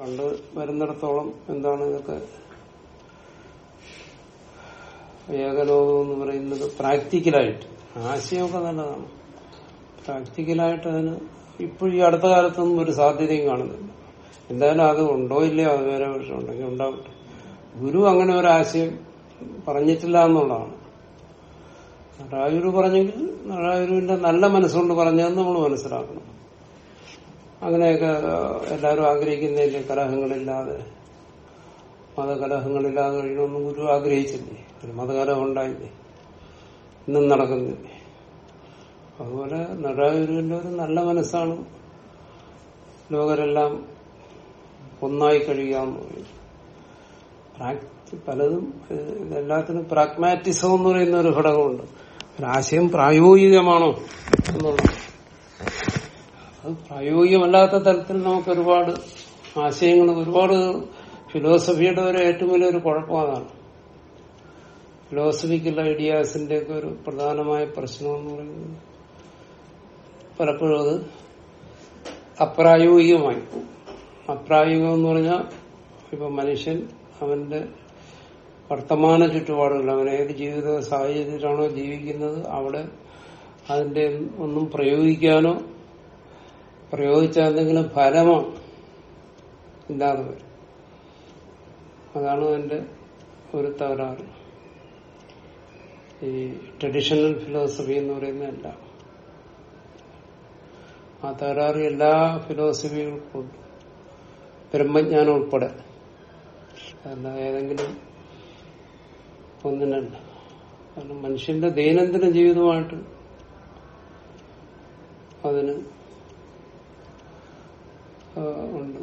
കണ്ട് വരുന്നിടത്തോളം എന്താണ് ഇതൊക്കെ ഏകലോകം എന്ന് പറയുന്നത് പ്രാക്ടിക്കലായിട്ട് ആശയമൊക്കെ നല്ലതാണ് പ്രാക്ടിക്കലായിട്ട് അതിന് ഇപ്പോഴും ഈ അടുത്ത കാലത്തൊന്നും ഒരു സാധ്യതയും കാണുന്നില്ല എന്തായാലും അത് ഉണ്ടോ ഇല്ലയോ അത് വേറെ വിഷയം ഉണ്ടെങ്കിൽ ഉണ്ടാവട്ടെ ഗുരു അങ്ങനെ ഒരു ആശയം പറഞ്ഞിട്ടില്ല എന്നുള്ളതാണ് നടരാജുരു പറഞ്ഞെങ്കിൽ നടരാജുരുവിന്റെ നല്ല മനസ്സുകൊണ്ട് പറഞ്ഞതെന്ന് നമ്മൾ മനസ്സിലാക്കണം അങ്ങനെയൊക്കെ എല്ലാവരും ആഗ്രഹിക്കുന്നില്ലേ കലഹങ്ങളില്ലാതെ മതകലഹങ്ങളില്ലാതെ കഴിയണമെന്നും ഗുരു ആഗ്രഹിച്ചില്ലേ ഒരു മതകലഹം ഉണ്ടായില്ലേ ഇന്നും നടക്കുന്നില്ലേ അതുപോലെ നടരാജുരുവിന്റെ ഒരു നല്ല മനസ്സാണ് ലോകരെല്ലാം ഒന്നായി കഴിയുക എന്ന് പറയുന്നത് പ്രാക്ടി പലതും ഏഹ്, ഇതെല്ലാത്തിനും പ്രാഗ്മാറ്റിസം എന്ന് പറയുന്ന ഒരു ഘടകമുണ്ട് ഒരാശയം പ്രായോഗികമാണോ എന്നുള്ളത് അത് പ്രായോഗികമല്ലാത്ത തരത്തിൽ നമുക്ക് ഒരുപാട് ആശയങ്ങൾ ഒരുപാട് ഫിലോസഫിയുടെ ഒരു ഏറ്റവും വലിയൊരു കുഴപ്പം അതാണ് ഫിലോസഫിക്കൽ ഐഡിയാസിന്റെ ഒക്കെ ഒരു പ്രധാനമായ പ്രശ്നം എന്ന് പറയുന്നത് പലപ്പോഴും അത് അപ്രായോഗികമായി പോകും അപ്രായോഗികം എന്ന് പറഞ്ഞാൽ ഇപ്പൊ മനുഷ്യൻ അവന്റെ വർത്തമാന ചുറ്റുപാടുകൾ അവൻ ഏത് ജീവിത സാഹചര്യത്തിലാണോ ജീവിക്കുന്നത് അവിടെ അതിന്റെ ഒന്നും പ്രയോഗിക്കാനോ പ്രയോഗിച്ച എന്തെങ്കിലും ഫലമോ ഇല്ലാതെ വരും അതാണ് അതിന്റെ ഒരു തകരാറ് ഈ ട്രഡീഷണൽ ഫിലോസഫി എന്ന് പറയുന്നതല്ല ആ തകരാറ് എല്ലാ ഫിലോസഫികൾക്കും ഉണ്ട് ബ്രഹ്മജ്ഞാനം ഉൾപ്പെടെ അല്ല ഏതെങ്കിലും ഒന്നിനല്ല കാരണം മനുഷ്യന്റെ ദൈനംദിന ജീവിതമായിട്ട് അതിന് ആ, ഉണ്ട്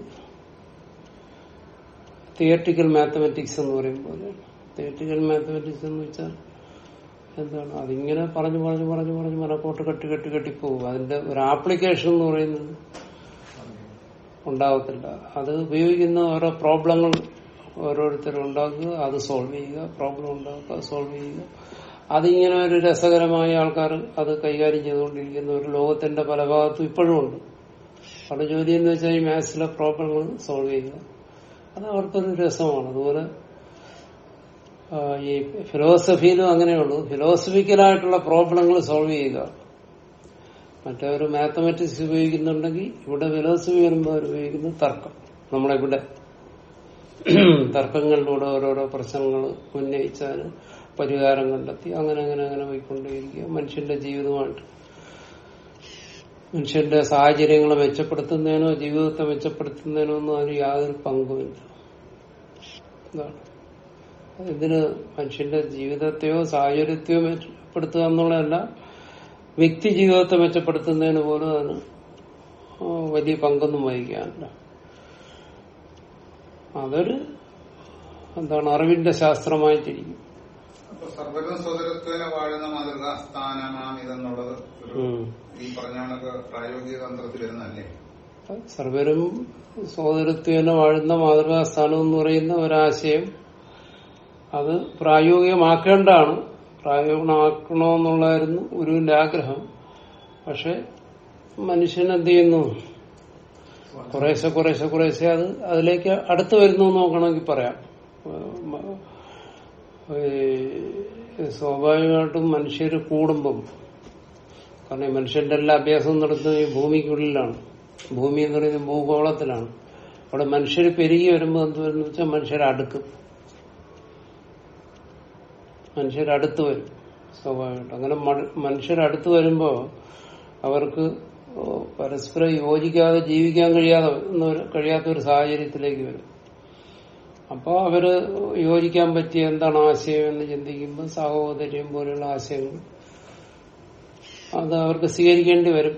തിയറ്റിക്കൽ മാത്തമാറ്റിക്സ് എന്ന് പറയുമ്പോൾ തിയറ്റിക്കൽ മാത്തമാറ്റിക്സ് എന്ന് വെച്ചാൽ എന്താണ് അതിങ്ങനെ പറഞ്ഞു പറഞ്ഞു പറഞ്ഞു പറഞ്ഞു മനക്കോട്ട് കെട്ടി കെട്ടി കെട്ടി പോകും അതിന്റെ ഒരു ആപ്ലിക്കേഷൻ എന്ന് പറയുന്നത് ഉണ്ടാവത്തില്ല അത് ഉപയോഗിക്കുന്ന ഓരോ പ്രോബ്ലങ്ങൾ ഓരോരുത്തരും ഉണ്ടാക്കുക അത് സോൾവ് ചെയ്യുക പ്രോബ്ലം ഉണ്ടാക്കുക സോൾവ് ചെയ്യുക അതിങ്ങനെ ഒരു രസകരമായ ആൾക്കാർ അത് കൈകാര്യം ചെയ്തുകൊണ്ടിരിക്കുന്ന ഒരു ലോകത്തിന്റെ പല ഭാഗത്തും ഇപ്പോഴും ഉണ്ട് പല ജോലി എന്ന് വെച്ചാൽ ഈ മാത്സിലെ പ്രോബ്ലങ്ങൾ സോൾവ് ചെയ്യുക അത് അവർക്കൊരു രസമാണ് അതുപോലെ ആ, ഈ ഫിലോസഫിയിലും അങ്ങനെയുള്ളൂ ഫിലോസഫിക്കലായിട്ടുള്ള പ്രോബ്ലങ്ങൾ സോൾവ് ചെയ്യുക മറ്റേ ഒരു മാത്തമാറ്റിക്സ് ഉപയോഗിക്കുന്നുണ്ടെങ്കിൽ ഇവിടെ ഫിലോസഫി വരുമ്പോൾ അവർ ഉപയോഗിക്കുന്നത് തർക്കം നമ്മളിവിടെ തർക്കങ്ങളിലൂടെ ഓരോരോ പ്രശ്നങ്ങൾ ഉന്നയിച്ചാൽ പരിഹാരം കണ്ടെത്തി അങ്ങനെ അങ്ങനെ അങ്ങനെ പോയിക്കൊണ്ടേയിരിക്കുക മനുഷ്യന്റെ ജീവിതമായിട്ട് മനുഷ്യന്റെ സാഹചര്യങ്ങളെ മെച്ചപ്പെടുത്തുന്നതിനോ ജീവിതത്തെ മെച്ചപ്പെടുത്തുന്നതിനോ ഒന്നും അതിന് യാതൊരു പങ്കുമില്ല ഇതാണ് ഇതിന് മനുഷ്യന്റെ ജീവിതത്തെയോ സാഹചര്യത്തെയോ മെച്ചപ്പെടുത്തുക എന്നുള്ളതല്ല വ്യക്തി ജീവിതത്തെ മെച്ചപ്പെടുത്തുന്നതിന് പോലും അതിന് ആ, വലിയ പങ്കൊന്നും വഹിക്കാനില്ല അതൊരു എന്താണ് അറിവിന്റെ ശാസ്ത്രമായിട്ടിരിക്കും അപ്പൊ സർവരും സ്വതരത്വേന വാഴുന്ന മാതൃക സ്ഥാനമാം ഇതെന്നുള്ളത് ഒരു ഉം. ഈ പറഞ്ഞ കണക്ക് പ്രായോഗിക തന്ത്രത്തിൽ വരുന്നല്ലേ സർവരും സോദരത്വേന വാഴുന്ന മാതൃകാസ്ഥാനം എന്ന് പറയുന്ന ഒരാശയം അത് പ്രായോഗികമാക്കേണ്ടതാണ് പ്രായോഗികമാക്കണമെന്നുള്ളതായിരുന്നു ഗുരുവിന്റെ ആഗ്രഹം പക്ഷെ മനുഷ്യൻ എന്ത് ചെയ്യുന്നു കുറേശ്ശെ കുറേശ്ശെ കുറേശ്ശെ അത് അതിലേക്ക് അടുത്ത് വരുന്നു എന്ന് നോക്കണമെങ്കിൽ പറയാം ഈ സ്വാഭാവികമായിട്ടും മനുഷ്യർ കൂടുമ്പം കാരണം ഈ മനുഷ്യന്റെ എല്ലാ അഭ്യാസവും നടത്തുന്നത് ഈ ഭൂമിക്കുള്ളിലാണ് ഭൂമി എന്ന് പറയുന്നത് ഭൂഗോളത്തിലാണ് അവിടെ മനുഷ്യർ പെരുകി വരുമ്പോൾ എന്ത് വരുന്നു വെച്ചാൽ മനുഷ്യർ അടുക്കും മനുഷ്യരടുത്ത് വരും സ്വാഭാവികമായിട്ടും അങ്ങനെ മനുഷ്യരടുത്ത് വരുമ്പോ അവർക്ക് പരസ്പരം യോജിക്കാതെ ജീവിക്കാൻ കഴിയാതെ എന്നൊരു- കഴിയാത്ത ഒരു സാഹചര്യത്തിലേക്ക് വരും അപ്പോൾ അവര് യോജിക്കാൻ പറ്റിയ എന്താണ് ആശയം എന്ന് ചിന്തിക്കുമ്പോൾ സഹോദര്യം പോലെയുള്ള ആശയങ്ങൾ അത് അവർക്ക് സ്വീകരിക്കേണ്ടി വരും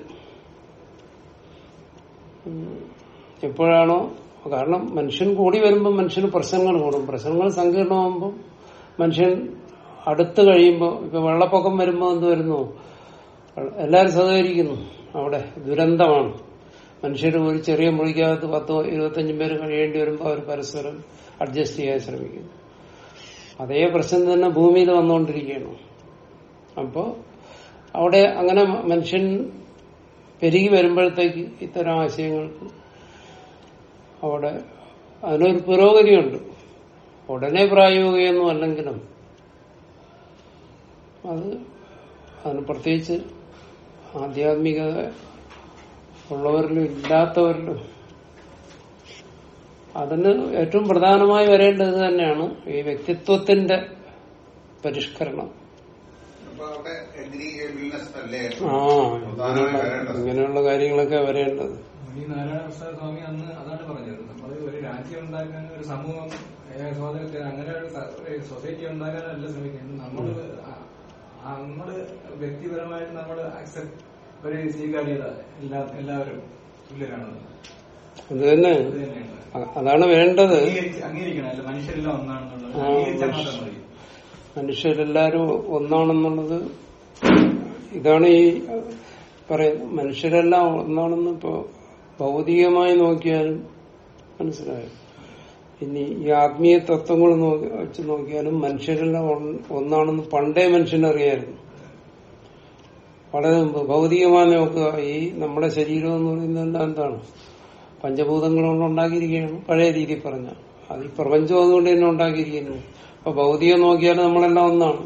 ഉം. എപ്പോഴാണോ കാരണം മനുഷ്യൻ കൂടി വരുമ്പോൾ മനുഷ്യന് പ്രശ്നങ്ങൾ കൂടും പ്രശ്നങ്ങൾ സങ്കീർണമാകുമ്പോൾ മനുഷ്യൻ അടുത്ത് കഴിയുമ്പോൾ ഇപ്പൊ വെള്ളപ്പൊക്കം വരുമ്പോൾ എന്ത് വരുന്നു എല്ലാവരും സഹകരിക്കുന്നു അവിടെ ദുരന്തമാണ് മനുഷ്യർ ഒരു ചെറിയ മുറിക്കകത്ത് പത്തോ ഇരുപത്തഞ്ചും പേര് കഴിയേണ്ടി വരുമ്പോൾ അവർ പരസ്പരം അഡ്ജസ്റ്റ് ചെയ്യാൻ ശ്രമിക്കുന്നു അതേ പ്രശ്നം തന്നെ ഭൂമിയിൽ വന്നുകൊണ്ടിരിക്കുകയാണ് അപ്പോ അവിടെ അങ്ങനെ മനുഷ്യൻ പെരുകി വരുമ്പോഴത്തേക്ക് ഇത്തരം ആശയങ്ങൾക്ക് അവിടെ അതിനൊരു പുരോഗതിയുണ്ട് ഉടനെ പ്രായോഗികമൊന്നും അല്ലെങ്കിലും അത് അതിന് പ്രത്യേകിച്ച് ആധ്യാത്മികത ഉള്ളവരിലും ഇല്ലാത്തവരിലും അതിന് ഏറ്റവും പ്രധാനമായി വരേണ്ടത് തന്നെയാണ് ഈ വ്യക്തിത്വത്തിന്റെ പരിഷ്കരണം അപ്പൊ അവിടെ എഗ്രിഗേബിൾനെസ് അല്ലേ ആ പ്രധാനമായി ഇങ്ങനെയുള്ള വരേണ്ടത് ഇങ്ങനെയുള്ള കാര്യങ്ങളൊക്കെ വരേണ്ടത് ഈ നാരായണ പ്രസാദ് സ്വാമി അന്ന് അതാണ് പറഞ്ഞത് നമ്മൾ ഒരു രാജ്യം ഉണ്ടാക്കാൻ ഒരു സമൂഹം ഏ, സ്വാതന്ത്ര്യം അങ്ങനെ ഒരു സ- ഒരു സൊസൈറ്റി ഉണ്ടാക്കാനല്ല ശ്രമിക്കുന്നത് നമ്മൾ നമ്മൾ വ്യക്തിപരമായിട്ട് നമ്മൾ അക്സെപ്റ്റ് ഒരു സ്വീകാര്യത എല്ലാ എല്ലാവരും തുല്യരാണെന്ന് അത് തന്നെ അത് തന്നെയാണ് അ- അതാണ് വേണ്ടത് അംഗീകരിച്ച് അംഗീകരിക്കണം അല്ല മനുഷ്യരെല്ലാം ഒന്നാണെന്നുള്ളത് ആ, അംഗീകരിച്ചാൽ മാത്രം മതി മനുഷ്യരെല്ലാരും ഒന്നാണെന്നുള്ളത് ഇതാണ് ഈ പറയുന്നത് മനുഷ്യരെല്ലാം ഒന്നാണെന്ന് ഇപ്പോ ഭൗതികമായി നോക്കിയാലും മനസ്സിലായോ ഇനി ഈ ആത്മീയ തത്വങ്ങൾ നോക്കി വെച്ച് നോക്കിയാലും മനുഷ്യരെല്ലാം ഒന്ന് ഒന്നാണെന്ന് പണ്ടേ മനുഷ്യനറിയായിരുന്നു വളരെ മുമ്പ് ഭൗതികമായി നോക്കുക ഈ നമ്മുടെ ശരീരം എന്ന് പറയുന്നത് എന്താണ് പഞ്ചഭൂതങ്ങൾ കൊണ്ട് ഉണ്ടാക്കിയിരിക്കുകയാണ് പഴയ രീതിയിൽ പറഞ്ഞ അത് ഈ പ്രപഞ്ചം അതുകൊണ്ട് തന്നെ ഉണ്ടാക്കിയിരിക്കുന്നു അപ്പൊ ഭൗതികം നോക്കിയാൽ നമ്മളെല്ലാം ഒന്നാണ്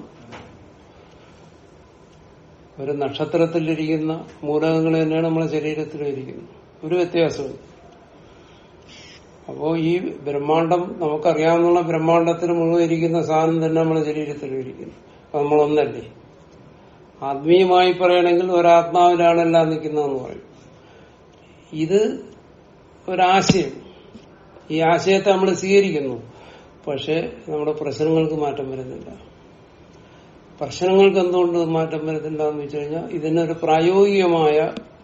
ഒരു നക്ഷത്രത്തിലിരിക്കുന്ന മൂലകങ്ങൾ തന്നെയാണ് നമ്മുടെ ശരീരത്തിലും ഇരിക്കുന്നത് ഒരു വ്യത്യാസവും അപ്പോ ഈ ബ്രഹ്മാണ്ടം നമുക്കറിയാവുന്ന ബ്രഹ്മാണ്ടത്തിൽ മുഴുവൻ ഇരിക്കുന്ന സാധനം തന്നെ നമ്മുടെ ശരീരത്തിലും ഇരിക്കുന്നു അപ്പൊ നമ്മളൊന്നല്ലേ ആത്മീയമായി പറയണമെങ്കിൽ ഒരാത്മാവിലാണ് എല്ലാം നിൽക്കുന്നതെന്ന് പറയും ഇത് ഒരാശയം ഈ ആശയത്തെ നമ്മൾ സ്വീകരിക്കുന്നു പക്ഷെ നമ്മുടെ പ്രശ്നങ്ങൾക്ക് മാറ്റം വരുന്നില്ല പ്രശ്നങ്ങൾക്ക് എന്തുകൊണ്ട് മാറ്റം വരുന്നില്ല എന്ന് വെച്ച് കഴിഞ്ഞാൽ ഇതിനൊരു പ്രായോഗികമായ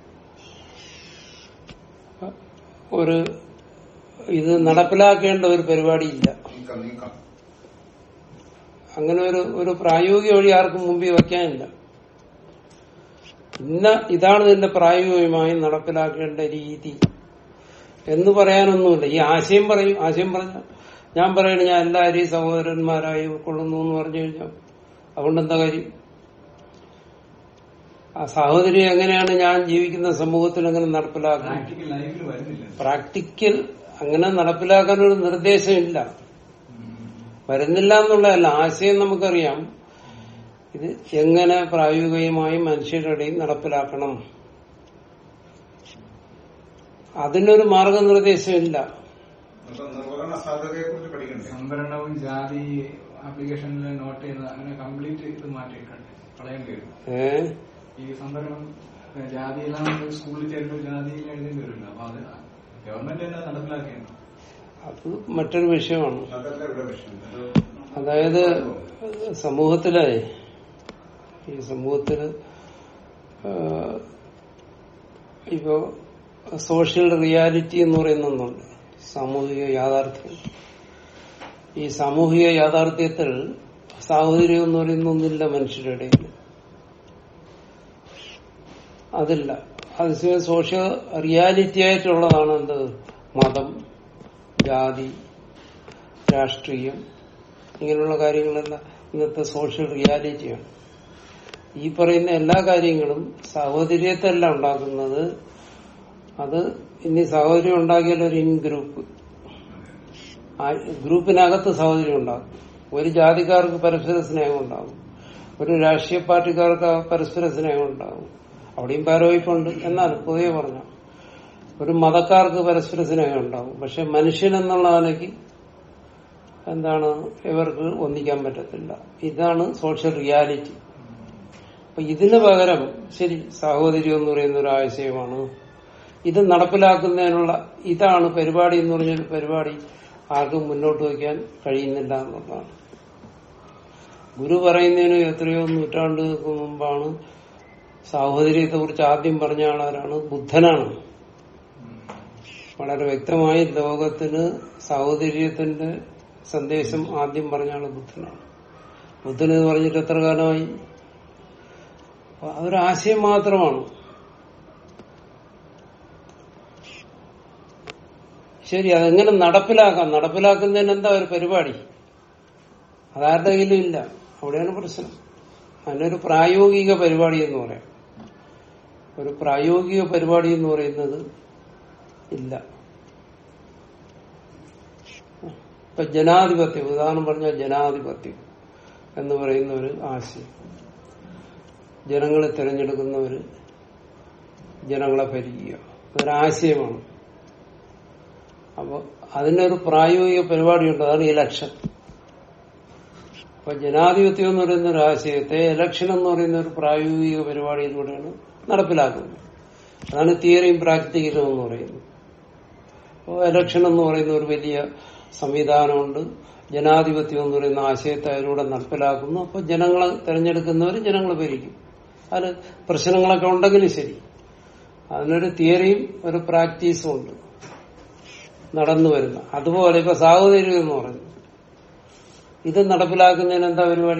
ഒരു ഇത് നടപ്പിലാക്കേണ്ട ഒരു പരിപാടിയില്ല നീക്കം നീക്കം അങ്ങനെ ഒരു ഒരു പ്രായോഗിക വഴി ആർക്കും മുമ്പിൽ വയ്ക്കാനില്ല ഇന്ന ഇതാണ് ഇതിന്റെ പ്രായോഗികമായി നടപ്പിലാക്കേണ്ട രീതി എന്ന് പറയാനൊന്നുമില്ല ഈ ആശയം പറയും ആശയം പറഞ്ഞ ഞാൻ പറയണ ഞാൻ എല്ലാവരെയും സഹോദരന്മാരായി ഉൾക്കൊള്ളുന്നു എന്ന് പറഞ്ഞു കഴിഞ്ഞാൽ അതുകൊണ്ട് എന്താ കാര്യം ആ സാഹോദര്യം എങ്ങനെയാണ് ഞാൻ ജീവിക്കുന്ന സമൂഹത്തിൽ എങ്ങനെ നടപ്പിലാക്കുന്നത് പ്രാക്ടിക്കൽ ലൈഫിൽ വരുന്നില്ല പ്രാക്ടിക്കൽ അങ്ങനെ നടപ്പിലാക്കാൻ ഒരു നിർദ്ദേശമില്ല വരുന്നില്ല എന്നുള്ളതല്ല ആശയം നമുക്കറിയാം ഇത് എങ്ങനെ പ്രായോഗികമായി മനുഷ്യരുടെ ഇടയിൽ നടപ്പിലാക്കണം അതിനൊരു മാർഗനിർദ്ദേശമില്ല അപ്പൊ നിർവഹണ സാധ്യതയെ കുറിച്ച് പഠിക്കണ്ടേ സംവരണവും ജാതി ആപ്ലിക്കേഷനിൽ നോട്ട് ചെയ്യുന്ന അങ്ങനെ കംപ്ലീറ്റ് ഇത് മാറ്റിയിട്ടുണ്ട് കളയേണ്ടി വരും ഏ ഈ സംവരണം ഏ, ജാതിയെല്ലാം നമ്മൾ സ്കൂളിൽ ചേരുമ്പോൾ ജാതിയിൽ എഴുതേണ്ടി വരില്ല അപ്പൊ അത് ഗവൺമെന്റ് തന്നെ നടപ്പിലാക്കിയാണ് അത് മറ്റൊരു വിഷയമാണ് അതല്ല ഇവിടെ വിഷയം അത് അതായത് സമൂഹത്തിലെ ഈ സമൂഹത്തില് ആ, ഇപ്പോ സോഷ്യൽ റിയാലിറ്റി എന്ന് പറയുന്ന ഒന്നുണ്ട് സാമൂഹിക യാഥാർത്ഥ്യം ഈ സാമൂഹിക യാഥാർത്ഥ്യത്തിൽ സാഹോദര്യം എന്ന് പറയുന്ന ഒന്നില്ല മനുഷ്യരുടെ ഇടയിൽ അതില്ല അത് സോഷ്യൽ റിയാലിറ്റി ആയിട്ടുള്ളതാണ് എന്ത് മതം ജാതി രാഷ്ട്രീയം ഇങ്ങനെയുള്ള കാര്യങ്ങളെല്ലാം ഇന്നത്തെ സോഷ്യൽ റിയാലിറ്റിയാണ് ഈ പറയുന്ന എല്ലാ കാര്യങ്ങളും സഹോദര്യത്തല്ല ഉണ്ടാക്കുന്നത് അത് ഇനി സഹോദര്യം ഉണ്ടാക്കിയാൽ ഒരു ഇൻ ഗ്രൂപ്പ് ആ ഗ്രൂപ്പിനകത്ത് സഹോദര്യം ഉണ്ടാകും ഒരു ജാതിക്കാർക്ക് പരസ്പര സ്നേഹം ഉണ്ടാകും ഒരു രാഷ്ട്രീയ പാർട്ടിക്കാർക്ക് പരസ്പര സ്നേഹം ഉണ്ടാകും അവിടെയും പാരവയ്പുണ്ട് എന്നാൽ പൊതുവെ പറഞ്ഞ ഒരു മതക്കാർക്ക് പരസ്പര സ്നേഹം ഉണ്ടാകും പക്ഷെ മനുഷ്യൻ എന്നുള്ള നിലയ്ക്ക് എന്താണ് ഇവർക്ക് ഒന്നിക്കാൻ പറ്റത്തില്ല ഇതാണ് സോഷ്യൽ റിയാലിറ്റി അപ്പൊ ഇതിന് പകരം ശരി സാഹോദര്യം എന്ന് പറയുന്ന ഒരു ആശയമാണ് ഇത് നടപ്പിലാക്കുന്നതിനുള്ള ഇതാണ് പരിപാടി എന്ന് പറഞ്ഞൊരു പരിപാടി ആർക്കും മുന്നോട്ട് വയ്ക്കാൻ കഴിയുന്നില്ല എന്നുള്ളതാണ് ഗുരു പറയുന്നതിന് എത്രയോ നൂറ്റാണ്ടുകൾക്ക് മുമ്പാണ് സാഹോദര്യത്തെ കുറിച്ച് ആദ്യം പറഞ്ഞ ആളാരാണ് ബുദ്ധനാണ് വളരെ വ്യക്തമായി ലോകത്തിന് സാഹോദര്യത്തിന്റെ സന്ദേശം ആദ്യം പറഞ്ഞ ആള് ബുദ്ധനാണ് ബുദ്ധൻ എന്ന് പറഞ്ഞിട്ട് എത്ര കാലമായി അപ്പൊ അതൊരു ആശയം മാത്രമാണ് ശരി അതെങ്ങനെ നടപ്പിലാക്കാം നടപ്പിലാക്കുന്നതിന് എന്താ ഒരു പരിപാടി അതാരുടെ കയ്യിലും ഇല്ല അവിടെയാണ് പ്രശ്നം അതിനൊരു പ്രായോഗിക പരിപാടി എന്ന് പറയാം ഒരു പ്രായോഗിക പരിപാടി എന്ന് പറയുന്നത് ഇല്ല ഇപ്പൊ ജനാധിപത്യം ഉദാഹരണം പറഞ്ഞാൽ ജനാധിപത്യം എന്ന് പറയുന്ന ഒരു ആശയം ജനങ്ങളെ തിരഞ്ഞെടുക്കുന്നവര് ജനങ്ങളെ ഭരിക്കുക അതൊരാശയമാണ് അപ്പൊ അതിന്റെ ഒരു പ്രായോഗിക പരിപാടിയുണ്ട് അതാണ് ഇലക്ഷൻ അപ്പൊ ജനാധിപത്യം എന്ന് പറയുന്ന ഒരു ആശയത്തെ ഇലക്ഷൻ എന്ന് പറയുന്ന ഒരു പ്രായോഗിക പരിപാടിയിലൂടെയാണ് നടപ്പിലാക്കുന്നത് അതാണ് തിയറിയും പ്രാക്ടിക്കലും എന്ന് പറയുന്നത് അപ്പോൾ ഇലക്ഷൻ എന്ന് പറയുന്ന ഒരു വലിയ സംവിധാനമുണ്ട് ജനാധിപത്യം എന്ന് പറയുന്ന ആശയത്തെ അതിലൂടെ നടപ്പിലാക്കുന്നു അപ്പോൾ ജനങ്ങളെ തിരഞ്ഞെടുക്കുന്നവർ ജനങ്ങളെ ഭരിക്കും അതിൽ പ്രശ്നങ്ങളൊക്കെ ഉണ്ടെങ്കിലും ശരി അതിനൊരു തിയറിയും ഒരു പ്രാക്ടീസും ഉണ്ട് നടന്നു വരുന്ന അതുപോലെ ഇപ്പൊ സാഹോദര്യം എന്ന് പറയുന്നു ഇത് നടപ്പിലാക്കുന്നതിന് എന്താ പരിപാടി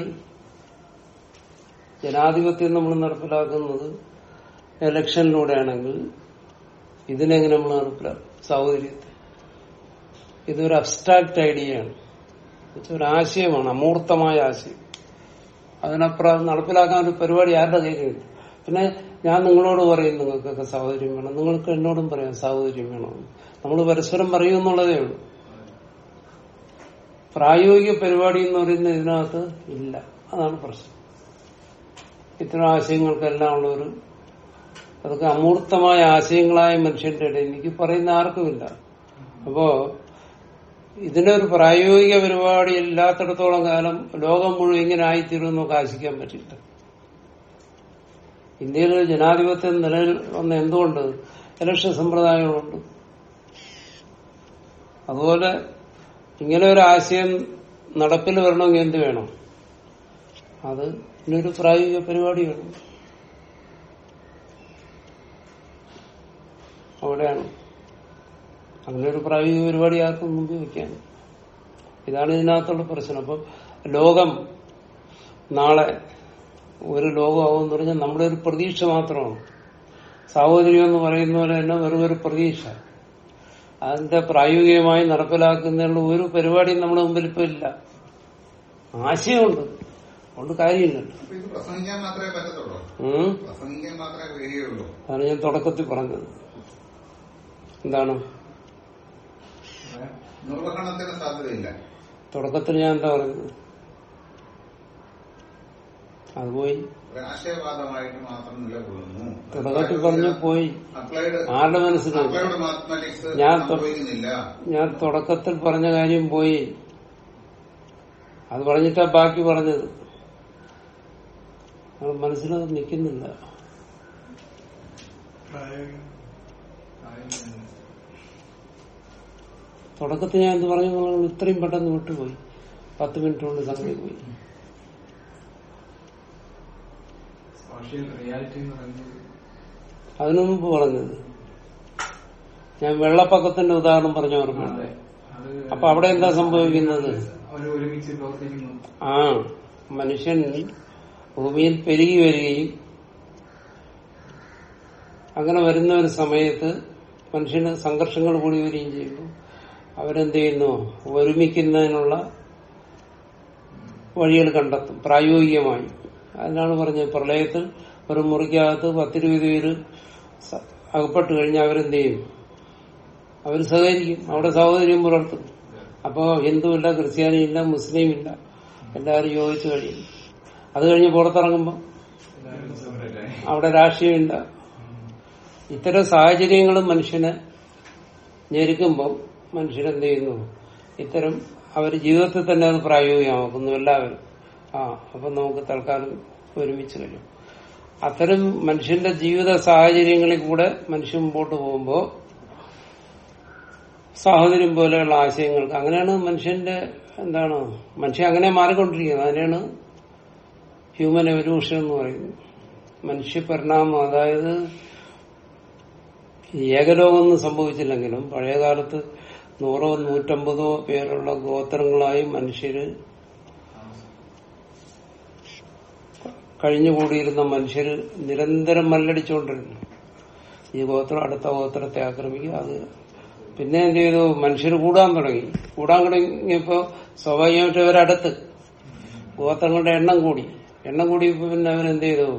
ജനാധിപത്യം നമ്മൾ നടപ്പിലാക്കുന്നത് ഇലക്ഷനിലൂടെയാണെങ്കിൽ ഇതിനെങ്ങനെ നമ്മൾ നടപ്പിലാക്കും സൗകര്യത്തെ ഇതൊരു അബ്സ്ട്രാക്ട് ഐഡിയയാണ് ഒരു ആശയമാണ് അമൂർത്തമായ ആശയം അതിനപ്പുറം നടപ്പിലാക്കാൻ ഒരു പരിപാടി ആരുടെ കയ്യിലില്ല പിന്നെ ഞാൻ നിങ്ങളോട് പറയും നിങ്ങൾക്കൊക്കെ സഹോദര്യം വേണം നിങ്ങൾക്ക് എന്നോടും പറയാം സഹോദര്യം വേണം നമ്മൾ പരസ്പരം പറയുമെന്നുള്ളതേ ഉള്ളൂ പ്രായോഗിക പരിപാടി എന്ന് പറയുന്നത് ഇതിനകത്ത് ഇല്ല അതാണ് പ്രശ്നം ഇത്തരം ആശയങ്ങൾക്കെല്ലാം ഉള്ള ഒരു അതൊക്കെ അമൂർത്തമായ ആശയങ്ങളായ മനുഷ്യന്റെ ഇടയിൽ എനിക്ക് പറയുന്ന ആർക്കുമില്ല അപ്പോ ഇതിനൊരു പ്രായോഗിക പരിപാടി ഇല്ലാത്തിടത്തോളം കാലം ലോകം മുഴുവൻ ഇങ്ങനെ ആയിത്തീരുമെന്ന് നമുക്ക് ആശിക്കാൻ പറ്റില്ല ഇന്ത്യയിൽ ജനാധിപത്യം നിലവിൽ വന്ന എന്തുകൊണ്ട് ഇലക്ഷൻ സമ്പ്രദായങ്ങളുണ്ട് അതുപോലെ ഇങ്ങനെ ഒരു ആശയം നടപ്പിൽ വരണമെങ്കിൽ എന്ത് വേണം അത് ഇതിനൊരു പ്രായോഗിക പരിപാടി വേണം അവിടെയാണ് അങ്ങനെ ഒരു പ്രായോഗിക പരിപാടി ആർക്കും മുമ്പ് വെക്കാൻ ഇതാണ് ഇതിനകത്തുള്ള പ്രശ്നം അപ്പൊ ലോകം നാളെ ഒരു ലോകമാകുമെന്ന് പറഞ്ഞാൽ നമ്മുടെ ഒരു പ്രതീക്ഷ മാത്രമാണ് സാഹോദര്യം എന്ന് പറയുന്ന പോലെ തന്നെ വെറും ഒരു പ്രതീക്ഷ അതിന്റെ പ്രായോഗികമായി നടപ്പിലാക്കുന്നതിനുള്ള ഒരു പരിപാടിയും നമ്മുടെ മുമ്പിൽ ഇപ്പൊ ഇല്ല ആശയമുണ്ട് അതുകൊണ്ട് കാര്യമില്ലല്ലോ അപ്പൊ ഇത് പ്രസംഗിക്കാൻ മാത്രമേ പറ്റത്തുള്ളൂ ഉം പ്രസംഗിക്കാൻ മാത്രമേ കഴിയുള്ളൂ അതാണ് ഞാൻ തുടക്കത്തിൽ പറഞ്ഞത് എന്താണ് നിർവഹണത്തിന് സാധ്യതയില്ല തുടക്കത്തിൽ ഞാൻ എന്താ പറഞ്ഞത് അത് പോയി ഒരാശയവാദമായിട്ട് മാത്രം നിലകൊള്ളുന്നു തുടക്കത്തിൽ പറഞ്ഞു പോയി അപ്ലൈഡ് ആരുടെ മനസ്സിലായി അപ്ലൈഡ് മാത്തമാറ്റിക്സ് ഞാൻ തൊ- സംഭവിക്കുന്നില്ല ഞാൻ തുടക്കത്തിൽ പറഞ്ഞ കാര്യം പോയി അത് പറഞ്ഞിട്ടാ ബാക്കി പറഞ്ഞത് അത് മനസ്സിലത് നിൽക്കുന്നില്ല തുടക്കത്തിൽ ഞാൻ എന്ത് പറഞ്ഞു എന്നുള്ളത് ഇത്രയും പെട്ടെന്ന് വിട്ടുപോയി പത്ത് മിനിറ്റ് കൊണ്ട് സംഗതി പോയി സോഷ്യൽ റിയാലിറ്റി എന്ന് പറയുന്നത് അതിനു മുമ്പ് പറഞ്ഞത് ഞാൻ വെള്ളപ്പൊക്കത്തിന്റെ ഉദാഹരണം പറഞ്ഞ ഓർമ്മയുണ്ട് അത് അപ്പൊ അവിടെ എന്താ സംഭവിക്കുന്നത് അവർ ഒരുമിച്ച് പ്രവർത്തിക്കുന്നു ആ മനുഷ്യൻ ഭൂമിയിൽ പെരുകി വരികയും അങ്ങനെ വരുന്ന ഒരു സമയത്ത് മനുഷ്യന് സംഘർഷങ്ങൾ കൂടി വരികയും ചെയ്യുമ്പോൾ അവരെന്ത് ചെയ്യുന്നു ഒരുമിക്കുന്നതിനുള്ള വഴികൾ കണ്ടെത്തും പ്രായോഗികമായി അതിനാണ് പറഞ്ഞത് പ്രളയത്തിൽ ഒരു മുറിക്കകത്ത് പത്തിരുപത് പേര് സ- അകപ്പെട്ട് കഴിഞ്ഞാൽ അവരെന്ത് ചെയ്യും അവർ സഹകരിക്കും അവിടെ സഹോദര്യം പുലർത്തും അപ്പോ ഹിന്ദുവില്ല ക്രിസ്ത്യാനിയില്ല മുസ്ലിം ഇല്ല എല്ലാവരും യോജിച്ചു കഴിയും അത് കഴിഞ്ഞ് പുറത്തിറങ്ങുമ്പോൾ എല്ലാവരും separate ആയി. അവിടെ രാഷ്ട്രീയമില്ല ഇത്തരം സാഹചര്യങ്ങളും മനുഷ്യനെ ഞെരുക്കുമ്പോൾ മനുഷ്യരെന്ത് ചെയ്യുന്നു ഇത്തരം അവർ ജീവിതത്തിൽ തന്നെ അത് പ്രായോഗികമാക്കുന്നു എല്ലാവരും ആ അപ്പൊ നമുക്ക് തൽക്കാലം ഒരുമിച്ച് കഴിയും അത്തരം മനുഷ്യന്റെ ജീവിത സാഹചര്യങ്ങളിൽ കൂടെ മനുഷ്യൻ മുമ്പോട്ട് പോകുമ്പോൾ സാഹചര്യം പോലെയുള്ള ആശയങ്ങൾക്ക് അങ്ങനെയാണ് മനുഷ്യന്റെ എന്താണ് മനുഷ്യൻ അങ്ങനെ മാറിക്കൊണ്ടിരിക്കുന്നത് അതിനെയാണ് ഹ്യൂമൻ എവല്യൂഷൻ എന്ന് പറയുന്നത് മനുഷ്യ പരിണാമം അതായത് ഏകലോകമൊന്നും സംഭവിച്ചില്ലെങ്കിലും പഴയകാലത്ത് നൂറോ നൂറ്റമ്പതോ പേരുള്ള ഗോത്രങ്ങളായി മനുഷ്യര് കഴിഞ്ഞുകൂടിയിരുന്ന മനുഷ്യര് നിരന്തരം മല്ലടിച്ചുകൊണ്ടിരുന്നു ഈ ഗോത്രം അടുത്ത ഗോത്രത്തെ ആക്രമിക്കുക അത് പിന്നെ എന്ത് ചെയ്തു മനുഷ്യർ കൂടാൻ തുടങ്ങി കൂടാൻ തുടങ്ങിയപ്പോ സ്വാഭാവികമായിട്ട് അവരടുത്ത് ഗോത്രങ്ങളുടെ എണ്ണം കൂടി എണ്ണം കൂടിയപ്പോ പിന്നെ അവരെന്ത് ചെയ്തു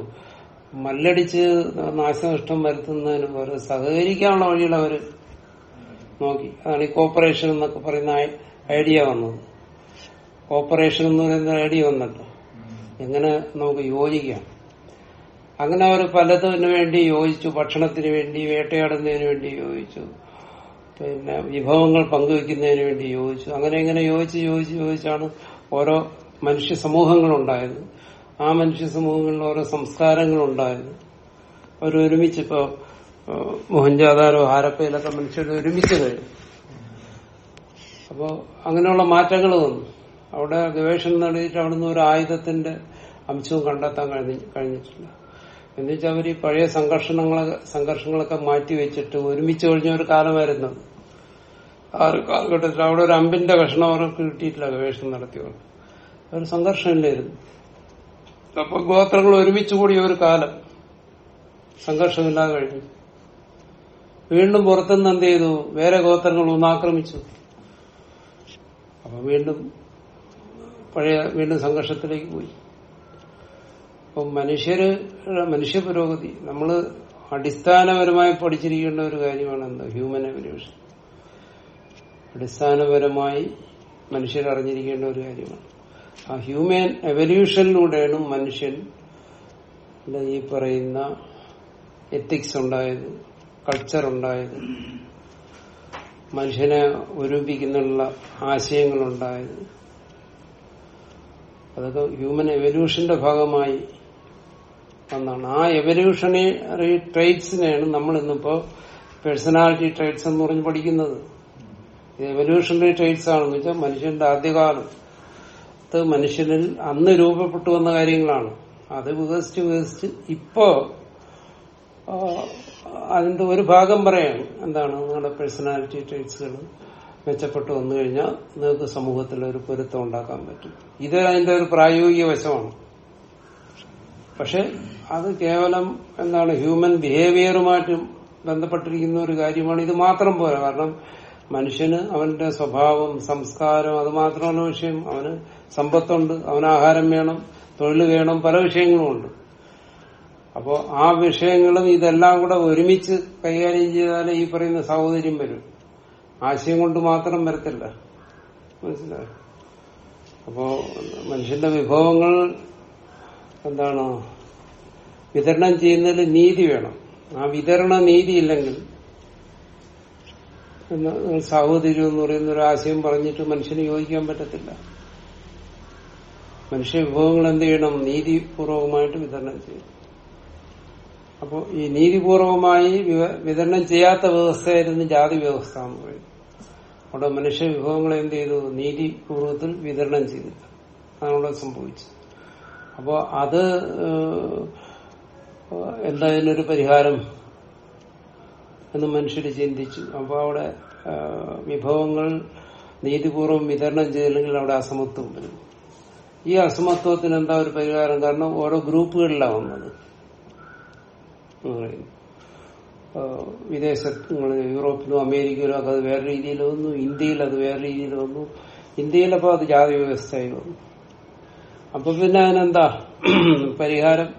മല്ലടിച്ച് നാശനഷ്ടം വരുത്തുന്നതിന് പകരം സഹകരിക്കാനുള്ള വഴികൾ അവര് നോക്കി അതാണ് ഈ കോപ്പറേഷൻ എന്നൊക്കെ പറയുന്ന ഐ- ഐഡിയ വന്നത് കോപ്പറേഷൻ എന്ന് പറയുന്ന ഐഡിയ വന്നല്ലോ എങ്ങനെ നമുക്ക് യോജിക്കാം അങ്ങനെ അവർ പലതിനു വേണ്ടി യോജിച്ചു ഭക്ഷണത്തിന് വേണ്ടി വേട്ടയാടുന്നതിന് വേണ്ടി യോജിച്ചു പിന്നെ വിഭവങ്ങൾ പങ്കുവെക്കുന്നതിന് വേണ്ടി യോജിച്ചു അങ്ങനെ ഇങ്ങനെ യോജിച്ച് യോജിച്ച് യോജിച്ചാണ് ഓരോ മനുഷ്യ സമൂഹങ്ങളുണ്ടായത് ആ മനുഷ്യ സമൂഹങ്ങളിൽ ഓരോ സംസ്കാരങ്ങളുണ്ടായത് അവർ ഒരുമിച്ച് ഇപ്പോ ഏഹ്, മോഹൻജാദാരോ ഹാരപ്പയിലൊക്കെ മനുഷ്യർ ഒരുമിച്ച് കഴിഞ്ഞു അപ്പോ അങ്ങനെയുള്ള മാറ്റങ്ങൾ വന്നു അവിടെ ഗവേഷണം നടത്തിയിട്ട് അവിടുന്ന് ഒരു ആയുധത്തിന്റെ അംശവും കണ്ടെത്താൻ കഴിഞ്ഞി കഴിഞ്ഞിട്ടില്ല എന്നുവെച്ചാൽ അവർ ഈ പഴയ സംഘർഷങ്ങളൊക്കെ സംഘർഷങ്ങളൊക്കെ മാറ്റി വെച്ചിട്ട് ഒരുമിച്ച് കഴിഞ്ഞ ഒരു കാലമായിരുന്നു അത്. ആ ഒരു കാലഘട്ടത്തിൽ അവിടെ ഒരു അമ്പിന്റെ കഷ്ണം അവർക്ക് കിട്ടിയിട്ടില്ല ഗവേഷണം നടത്തിയവർ ഒരു സംഘർഷമില്ലായിരുന്നു അപ്പൊ ഗോത്രങ്ങൾ ഒരുമിച്ച് കൂടിയ ഒരു കാലം സംഘർഷമില്ലാതെ കഴിഞ്ഞു വീണ്ടും പുറത്തുനിന്ന് എന്ത് ചെയ്തു വേറെ ഗോത്രങ്ങൾ ഒന്നാക്രമിച്ചു അപ്പൊ വീണ്ടും പഴയ വീണ്ടും സംഘർഷത്തിലേക്ക് പോയി അപ്പൊ മനുഷ്യര് മനുഷ്യ പുരോഗതി നമ്മൾ അടിസ്ഥാനപരമായി പഠിച്ചിരിക്കേണ്ട ഒരു കാര്യമാണ് എന്താ ഹ്യൂമൻ എവല്യൂഷൻ അടിസ്ഥാനപരമായി മനുഷ്യർ അറിഞ്ഞിരിക്കേണ്ട ഒരു കാര്യമാണ് ആ ഹ്യൂമൻ എവല്യൂഷനിലൂടെയാണ് മനുഷ്യൻ ന്റെ ഈ പറയുന്ന എത്തിക്സ് ഉണ്ടായത് കൾച്ചർ ഉണ്ടായത് മനുഷ്യനെ ഒരുമിപ്പിക്കുന്നുള്ള ആശയങ്ങളുണ്ടായത് അതൊക്കെ ഹ്യൂമൻ എവല്യൂഷന്റെ ഭാഗമായി വന്നാണ് ആ എവല്യൂഷണറി ട്രേറ്റ്സിനെയാണ് നമ്മൾ ഇന്നിപ്പോ പേഴ്സണാലിറ്റി ട്രേറ്റ്സ് എന്ന് പറഞ്ഞ് പഠിക്കുന്നത് ഇത് എവല്യൂഷണറി ട്രേറ്റ്സ് ആണെന്ന് വെച്ചാൽ മനുഷ്യന്റെ ആദ്യകാലം അത് മനുഷ്യനിൽ അന്ന് രൂപപ്പെട്ടു വന്ന കാര്യങ്ങളാണ് അത് വികസിച്ച് വികസിച്ച് ഇപ്പോ ആ, അതിന്റെ ഒരു ഭാഗം പറയാണ് എന്താണ് നിങ്ങളുടെ പേഴ്സണാലിറ്റി ട്രേറ്റ്സുകൾ മെച്ചപ്പെട്ടു വന്നു കഴിഞ്ഞാൽ നിങ്ങൾക്ക് സമൂഹത്തിൽ ഒരു പൊരുത്തം ഉണ്ടാക്കാൻ പറ്റും ഇത് അതിന്റെ ഒരു പ്രായോഗിക വശമാണ് പക്ഷെ അത് കേവലം എന്താണ് ഹ്യൂമൻ ബിഹേവിയറുമായിട്ടും ബന്ധപ്പെട്ടിരിക്കുന്ന ഒരു കാര്യമാണ് ഇത് മാത്രം പോരാ കാരണം മനുഷ്യന് അവന്റെ സ്വഭാവം സംസ്കാരം അത് മാത്രമല്ല വിഷയം അവന് സമ്പത്തുണ്ട് അവന് ആഹാരം വേണം തൊഴിൽ വേണം പല വിഷയങ്ങളുമുണ്ട് അപ്പോ ആ വിഷയങ്ങളും ഇതെല്ലാം കൂടെ ഒരുമിച്ച് കൈകാര്യം ചെയ്താലേ ഈ പറയുന്ന സഹോദര്യം വരും ആശയം കൊണ്ട് മാത്രം വരത്തില്ല മനസ്സിലായോ അപ്പോ മനുഷ്യന്റെ വിഭവങ്ങൾ എന്താണ് വിതരണം ചെയ്യുന്നതിൽ നീതി വേണം ആ വിതരണ നീതി ഇല്ലെങ്കിൽ പിന്നെ നിങ്ങൾ സാഹോദര്യം എന്ന് പറയുന്ന ഒരു ആശയം പറഞ്ഞിട്ട് മനുഷ്യന് യോജിക്കാൻ പറ്റത്തില്ല മനുഷ്യ വിഭവങ്ങൾ എന്ത് ചെയ്യണം നീതിപൂർവകമായിട്ട് വിതരണം ചെയ്യും അപ്പോൾ ഈ നീതിപൂർവമായി വിവ- വിതരണം ചെയ്യാത്ത വ്യവസ്ഥയായിരുന്നു ജാതി വ്യവസ്ഥ എന്ന് പറയുന്നത് അവിടെ മനുഷ്യ വിഭവങ്ങളെ എന്ത് ചെയ്തു നീതിപൂർവത്തിൽ വിതരണം ചെയ്തില്ല അതാണ് അവിടെ സംഭവിച്ചത് അപ്പോ അത് ഏഹ്, എന്താ ഇതിനൊരു പരിഹാരം എന്ന് മനുഷ്യർ ചിന്തിച്ചു അപ്പോൾ അവിടെ ഏഹ്, വിഭവങ്ങൾ നീതിപൂർവം വിതരണം ചെയ്തില്ലെങ്കിൽ അവിടെ അസമത്വം വരും ഈ അസമത്വത്തിന് എന്താ ഒരു പരിഹാരം കാരണം ഓരോ ഗ്രൂപ്പുകളിലാണ് വന്നത് എന്ന് പറയുന്നു ഏഹ് വിദേശങ്ങളിൽ യൂറോപ്പിലും അമേരിക്കയിലും ഒക്കെ അത് വേറെ രീതിയിൽ വന്നു ഇന്ത്യയിൽ അത് വേറെ രീതിയിൽ വന്നു ഇന്ത്യയിലപ്പോ അത് ജാതി വ്യവസ്ഥയായി വന്നു അപ്പൊ പിന്നെ അതിനെന്താ പരിഹാരം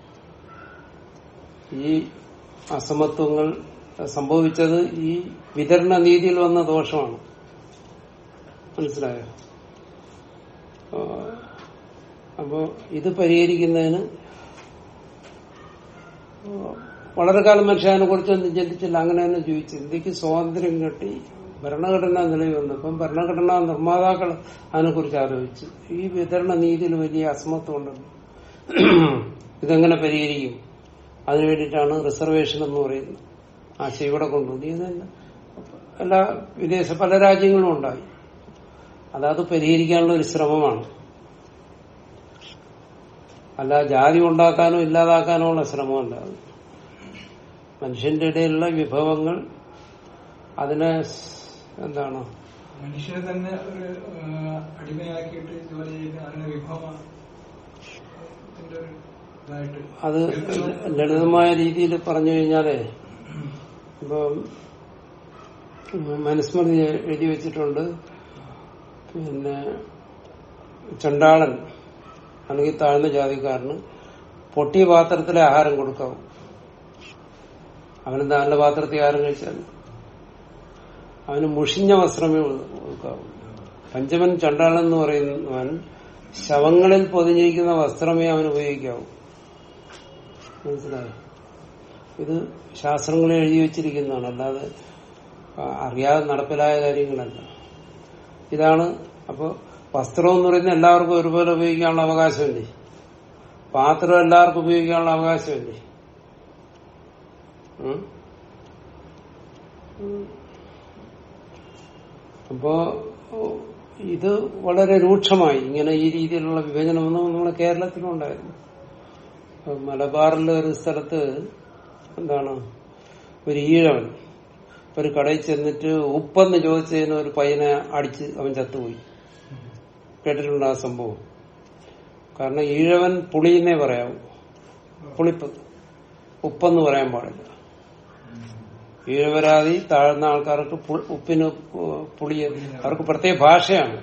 ഈ അസമത്വങ്ങൾ സംഭവിച്ചത് ഈ വിതരണ രീതിയിൽ വന്ന ദോഷമാണ് മനസ്സിലായോ ഏഹ് അപ്പോ ഇത് പരിഹരിക്കുന്നതിന് വളരെ കാലം മനുഷ്യ അതിനെ കുറിച്ചൊന്നും ചിന്തിച്ചില്ല അങ്ങനെ തന്നെ ജീവിച്ചു ഇന്ത്യക്ക് സ്വാതന്ത്ര്യം കിട്ടി ഭരണഘടന നിലവിൽ വന്നപ്പം ഭരണഘടനാ നിർമ്മാതാക്കൾ അതിനെക്കുറിച്ച് ആലോചിച്ചു ഈ വിതരണ നീതിയിൽ വലിയ അസമത്വം ഉണ്ടല്ലോ ഇതെങ്ങനെ പരിഹരിക്കും അതിനു വേണ്ടിയിട്ടാണ് റിസർവേഷൻ എന്ന് പറയുന്നത് ആശയം ഇവിടെ കൊണ്ടുവന്നു ഇത് തന്നെ എല്ലാ വിദേശ പല രാജ്യങ്ങളും ഉണ്ടായി അതത് പരിഹരിക്കാനുള്ള ഒരു ശ്രമമാണ് അല്ല ജാതി ഉണ്ടാക്കാനോ ഇല്ലാതാക്കാനോ ഉള്ള ശ്രമമല്ല അത് മനുഷ്യന്റെ ഇടയിലുള്ള വിഭവങ്ങൾ അതിനെ സ് എന്താണ് മനുഷ്യനെ തന്നെ ഒരു ആ, അടിമയാക്കിയിട്ട് ജോലി ചെയ്യുന്ന അതിന് വിഭവമാണ് ഇതിന്റെ ഒരു ഇതായിട്ട് അത് ലളിതമായ രീതിയിൽ പറഞ്ഞു കഴിഞ്ഞാലേ ഇപ്പം മനുസ്മൃതി എഴുതി വെച്ചിട്ടുണ്ട് പിന്നെ ചണ്ടാളൻ അല്ലെങ്കിൽ താഴ്ന്ന ജാതിക്കാരന് പൊട്ടിയ പാത്രത്തിലെ ആഹാരം കൊടുക്കാവും അവന് നല്ല പാത്രത്തിൽ ആഹാരം കഴിച്ചാൽ അവന് മുഷിഞ്ഞ വസ്ത്രമേ കൊടുക്കാവൂ പഞ്ചമൻ ചണ്ടാളൻ എന്ന് പറയുന്നവൻ ശവങ്ങളിൽ പൊതിഞ്ഞിരിക്കുന്ന വസ്ത്രമേ അവൻ ഉപയോഗിക്കാവൂ മനസ്സിലായോ ഇത് ശാസ്ത്രങ്ങളിൽ എഴുതി വെച്ചിരിക്കുന്നതാണ് അല്ലാതെ ആ, അറിയാതെ നടപ്പിലായ കാര്യങ്ങളല്ല ഇതാണ് അപ്പൊ വസ്ത്രം എന്ന് പറയുന്നത് എല്ലാവർക്കും ഒരുപോലെ ഉപയോഗിക്കാനുള്ള അവകാശമില്ലേ പാത്രം എല്ലാവർക്കും ഉപയോഗിക്കാനുള്ള അവകാശമില്ലേ ഉം? ഉം. അപ്പോ ഓ, ഇത് വളരെ രൂക്ഷമായി ഇങ്ങനെ ഈ രീതിയിലുള്ള വിഭജനമൊന്നും നമ്മുടെ കേരളത്തിലുണ്ടായിരുന്നു അപ്പൊ മലബാറിലെ ഒരു സ്ഥലത്ത് എന്താണ് ഒരു ഈഴവൻ ഒരു കടയിൽ ചെന്നിട്ട് ഉപ്പെന്ന് ചോദിച്ചതിന് ഒരു പയ്യനെ അടിച്ച് അവൻ ചത്തുപോയി കേട്ടിട്ടുണ്ട് ആ സംഭവം കാരണം ഈഴവൻ പുളിയെന്നേ പറയാവൂ പുളിപ്പ് ഉപ്പെന്ന് പറയാൻ പാടില്ല ഈഴവരാതി താഴ്ന്ന ആൾക്കാർക്ക് പു- ഉപ്പിന് പു- പുളി അവർക്ക് പ്രത്യേക ഭാഷയാണ്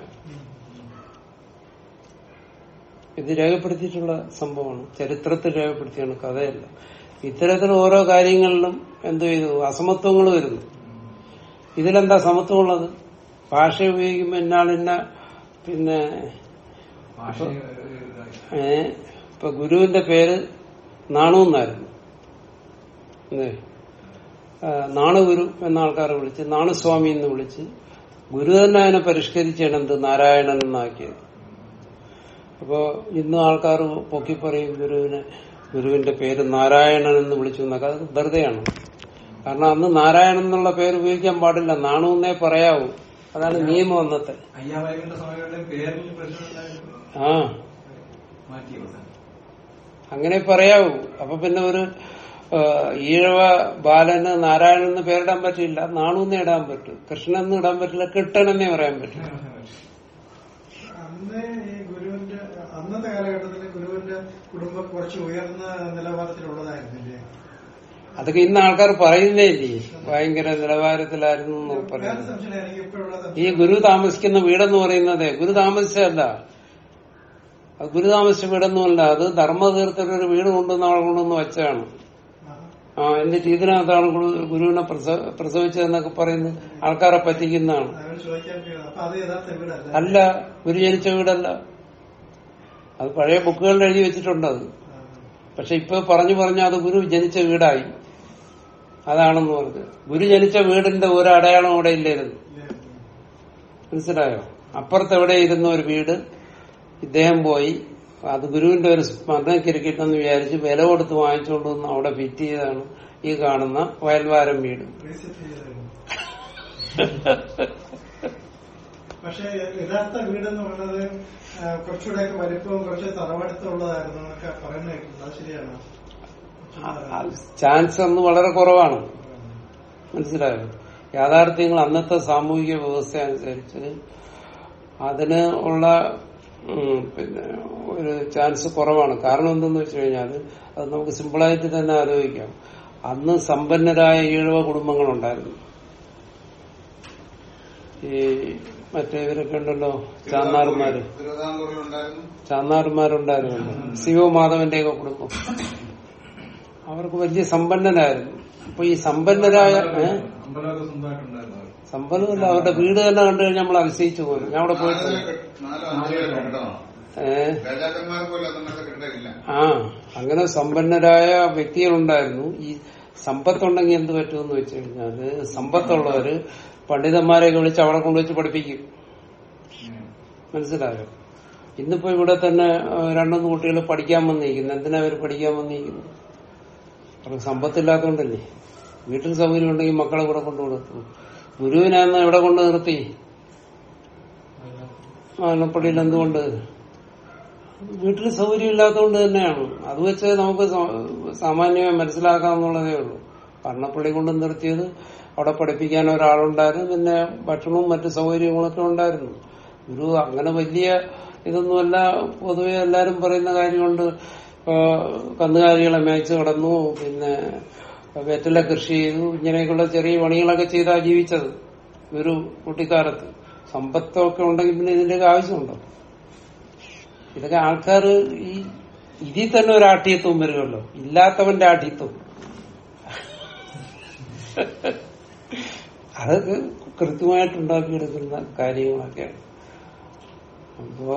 ഇത് രേഖപ്പെടുത്തിയിട്ടുള്ള സംഭവമാണ് ചരിത്രത്തിൽ രേഖപ്പെടുത്തിയാണ് കഥയല്ല ഇത്തരത്തിൽ ഓരോ കാര്യങ്ങളിലും എന്ത് ചെയ്തു അസമത്വങ്ങൾ വരുന്നു ഇതിലെന്താ സമത്വമുള്ളത് ഭാഷ ഉപയോഗിക്കുമ്പോൾ ഇന്നാളിന്ന പിന്നെ ഭാഷ ഇതായി. ഏ, ഇപ്പൊ ഗുരുവിന്റെ പേര് നാണു എന്നായിരുന്നു എന്തേ? ആ, നാണുഗുരു എന്ന ആൾക്കാരെ വിളിച്ച് നാണുസ്വാമി എന്ന് വിളിച്ച് ഗുരു തന്നെ അതിനെ പരിഷ്കരിച്ചാണ് എന്ത് നാരായണൻ എന്നാക്കിയത് അപ്പോ ഇന്ന് ആൾക്കാർ പൊക്കി പറയും ഗുരുവിനെ ഗുരുവിന്റെ പേര് നാരായണൻ എന്ന് വിളിച്ചു എന്നൊക്കെ അത് വെറുതെയാണ് കാരണം അന്ന് നാരായണൻ എന്നുള്ള പേര് ഉപയോഗിക്കാൻ പാടില്ല നാണു എന്നേ പറയാവൂ അതാണ് നിയമം അന്നത്തെ അയ്യാവൈകുണ്ഠ സ്വാമികളുടെ പേരിൽ പ്രശ്നമുണ്ടായിരുന്നു ആ മാറ്റി കൊടുക്കാൻ അങ്ങനെ പറയാവൂ അപ്പൊ പിന്നെ ഒരു ആ, ഈഴവ ബാലന് നാരായണൻ എന്ന് പേരിടാൻ പറ്റില്ല നാണുന്ന് ഇടാൻ പറ്റും കൃഷ്ണൻ എന്ന് ഇടാൻ പറ്റില്ല കിട്ടനെന്നേ പറയാൻ പറ്റും അന്ന് ഈ ഗുരുവിന്റെ അന്നത്തെ കാലഘട്ടത്തിൽ ഗുരുവിന്റെ കുടുംബം കുറച്ച് ഉയർന്ന നിലവാരത്തിലുള്ളതായിരുന്നില്ലേ അതൊക്കെ ഇന്ന് ആൾക്കാർ പറയുന്നേ ഇല്ലേ ഭയങ്കര നിലവാരത്തിലായിരുന്നു എന്ന് വേറെ പറയുന്നത് സംശയം എനിക്ക് ഇപ്പോഴുള്ള ഈ ഗുരു താമസിക്കുന്ന വീടെന്ന് പറയുന്നത് ഗുരു താമസിച്ചതല്ല അത് ഗുരു താമസിച്ച വീടൊന്നുമല്ല അത് ധർമ്മതീർത്ഥത്തിൽ ഒരു വീട് കൊണ്ടുവന്ന് അവിടെ കൊണ്ടുവന്ന് വെച്ചതാണ് ആ എന്നിട്ട് ഇതിനകത്താണ് ഗുരു- ഗുരുവിനെ പ്രസവ- പ്രസവിച്ചതെന്നൊക്കെ പറയുന്നത് ആൾക്കാരെ പറ്റിക്കുന്നതാണ് അവര് ചോദിക്കാൻ കഴിയും. അപ്പൊ അത് യഥാർത്ഥ വീടല്ല അല്ല ഗുരു ജനിച്ച വീടല്ല അത് പഴയ ബുക്കുകളിൽ എഴുതി വെച്ചിട്ടുണ്ട് അത് ആ. പക്ഷെ ഇപ്പൊ പറഞ്ഞു പറഞ്ഞ അത് ഗുരു ജനിച്ച വീടായി അതാണെന്ന് പറഞ്ഞു ഗുരു ജനിച്ച വീടിന്റെ ഒരു അടയാളം അവിടെ ഇല്ലായിരുന്നു ഇല്ലേ? മനസ്സിലായോ അപ്പുറത്ത് എവിടെ ഇരുന്ന ഒരു വീട് ഇദ്ദേഹം പോയി അത് ഗുരുവിന്റെ ഒരു സ്മരണക്കിരിക്കട്ടെന്ന് വിചാരിച്ച് വില കൊടുത്ത് വാങ്ങിച്ചുകൊണ്ട് വന്ന് അവിടെ ഫിറ്റ് ചെയ്താണ് ഈ കാണുന്ന വയൽവാരം വീട് റീസെറ്റ് ചെയ്തായിരുന്നു പക്ഷെ യഥാർത്ഥ വീടെന്ന് പറയുന്നത് ആ, കുറച്ചുകൂടെയൊക്കെ വലിപ്പവും കുറച്ച് തറവടുത്തുള്ളതായിരുന്നു എന്നൊക്കെ പറയുന്ന കേട്ടിട്ടുണ്ട് അത് ശരിയാണോ ചാൻസ് അന്ന് വളരെ കുറവാണ് മനസ്സിലായോ യാഥാർത്ഥ്യങ്ങൾ അന്നത്തെ സാമൂഹിക വ്യവസ്ഥ അനുസരിച്ച് അതിന് ഉള്ള ഉം, പിന്നെ ഒരു ചാൻസ് കുറവാണ് കാരണം എന്തെന്ന് വെച്ച് കഴിഞ്ഞാൽ അത് നമുക്ക് സിമ്പിളായിട്ട് തന്നെ ആലോചിക്കാം അന്ന് സമ്പന്നരായ ഈഴവ കുടുംബങ്ങളുണ്ടായിരുന്നു ഈ മറ്റേ ഇവരൊക്കെ ഉണ്ടല്ലോ ചാന്നാർമാര് തിരുവിതാംകൂറിലുണ്ടായിരുന്നു ചാന്നാർമാരുണ്ടായിരുന്നല്ലോ ശിവമാധവന്റെ ഒക്കെ കുടുംബം അവർക്ക് വലിയ സമ്പന്നരായിരുന്നു അപ്പൊ ഈ സമ്പന്നരായ ഏഹ് അമ്പലമൊക്കെ സ്വന്തമായിട്ടുണ്ടായിരുന്നു അവർ. സമ്പന്നമല്ല അവരുടെ വീട് തന്നെ കണ്ടു കഴിഞ്ഞാൽ നമ്മൾ അതിശയിച്ചു പോലും ഞാൻ അവിടെ നാല് പോയിട്ടുണ്ട് നില കെട്ട്- നാലോ അഞ്ചോ നില കെട്ടിടമാണ് ഏഹ് രാജാക്കന്മാർ പോലും അന്നത്തെ കെട്ടിടമില്ല ആ അങ്ങനെ സമ്പന്നരായ വ്യക്തികളുണ്ടായിരുന്നു ഈ സമ്പത്തുണ്ടെങ്കിൽ എന്ത് പറ്റുമെന്ന് വെച്ച് കഴിഞ്ഞാല് സമ്പത്തുള്ളവര് പണ്ഡിതന്മാരെയൊക്കെ വിളിച്ച് അവിടെ കൊണ്ടുവച്ച് പഠിപ്പിക്കും ഉം. മനസ്സിലായോ ഇന്നിപ്പോ ഇവിടെ തന്നെ ആ, രണ്ടൊന്ന് കുട്ടികൾ പഠിക്കാൻ വന്നിരിക്കുന്നു എന്തിനാ അവർ പഠിക്കാൻ വന്നിരിക്കുന്നു അവർക്ക് സമ്പത്തില്ലാത്തതുകൊണ്ടല്ലേ വീട്ടിൽ സൗകര്യം ഉണ്ടെങ്കിൽ മക്കളെ കൂടെ കൊണ്ടു കൊടുക്കും ഗുരുവിനാന്ന് എവിടെ കൊണ്ട് നിർത്തി ആലപ്പള്ളിയിൽ എന്തുകൊണ്ട് വീട്ടിൽ സൗകര്യം ഇല്ലാത്തതുകൊണ്ട് തന്നെയാണ് അത് വെച്ച് നമുക്ക് സ- സാമാന്യമായി മനസ്സിലാക്കാന്നുള്ളതേ ഉള്ളൂ കർണപ്പള്ളി കൊണ്ട് നിർത്തിയത് അവിടെ പഠിപ്പിക്കാൻ ഒരാളുണ്ടായിരുന്നു പിന്നെ ഭക്ഷണവും മറ്റു സൗകര്യങ്ങളൊക്കെ ഉണ്ടായിരുന്നു ഗുരു അങ്ങനെ വലിയ ഇതൊന്നുമല്ല പൊതുവെ എല്ലാരും പറയുന്ന കാര്യമുണ്ട് ആ, കന്നുകാലികളെ മേയിച്ച് കിടന്നു പിന്നെ വെറ്റില കൃഷി ചെയ്തു ഇങ്ങനെയൊക്കെയുള്ള ചെറിയ പണികളൊക്കെ ചെയ്താ ജീവിച്ചത് ഒരു കുട്ടിക്കാലത്ത് സമ്പത്തൊക്കെ ഉണ്ടെങ്കിൽ പിന്നെ ഇതിന്റെയൊക്കെ ആവശ്യമുണ്ടോ ഇതൊക്കെ ആൾക്കാർ ഈ ഇതിൽ തന്നെ ഒരു ആഠ്യത്വം വരുമല്ലോ ഇല്ലാത്തവന്റെ ആഠ്യത്വം അതൊക്കെ കൃത്യമായിട്ട് ഉണ്ടാക്കിയെടുക്കുന്ന കാര്യങ്ങളൊക്കെയാണ് അപ്പോ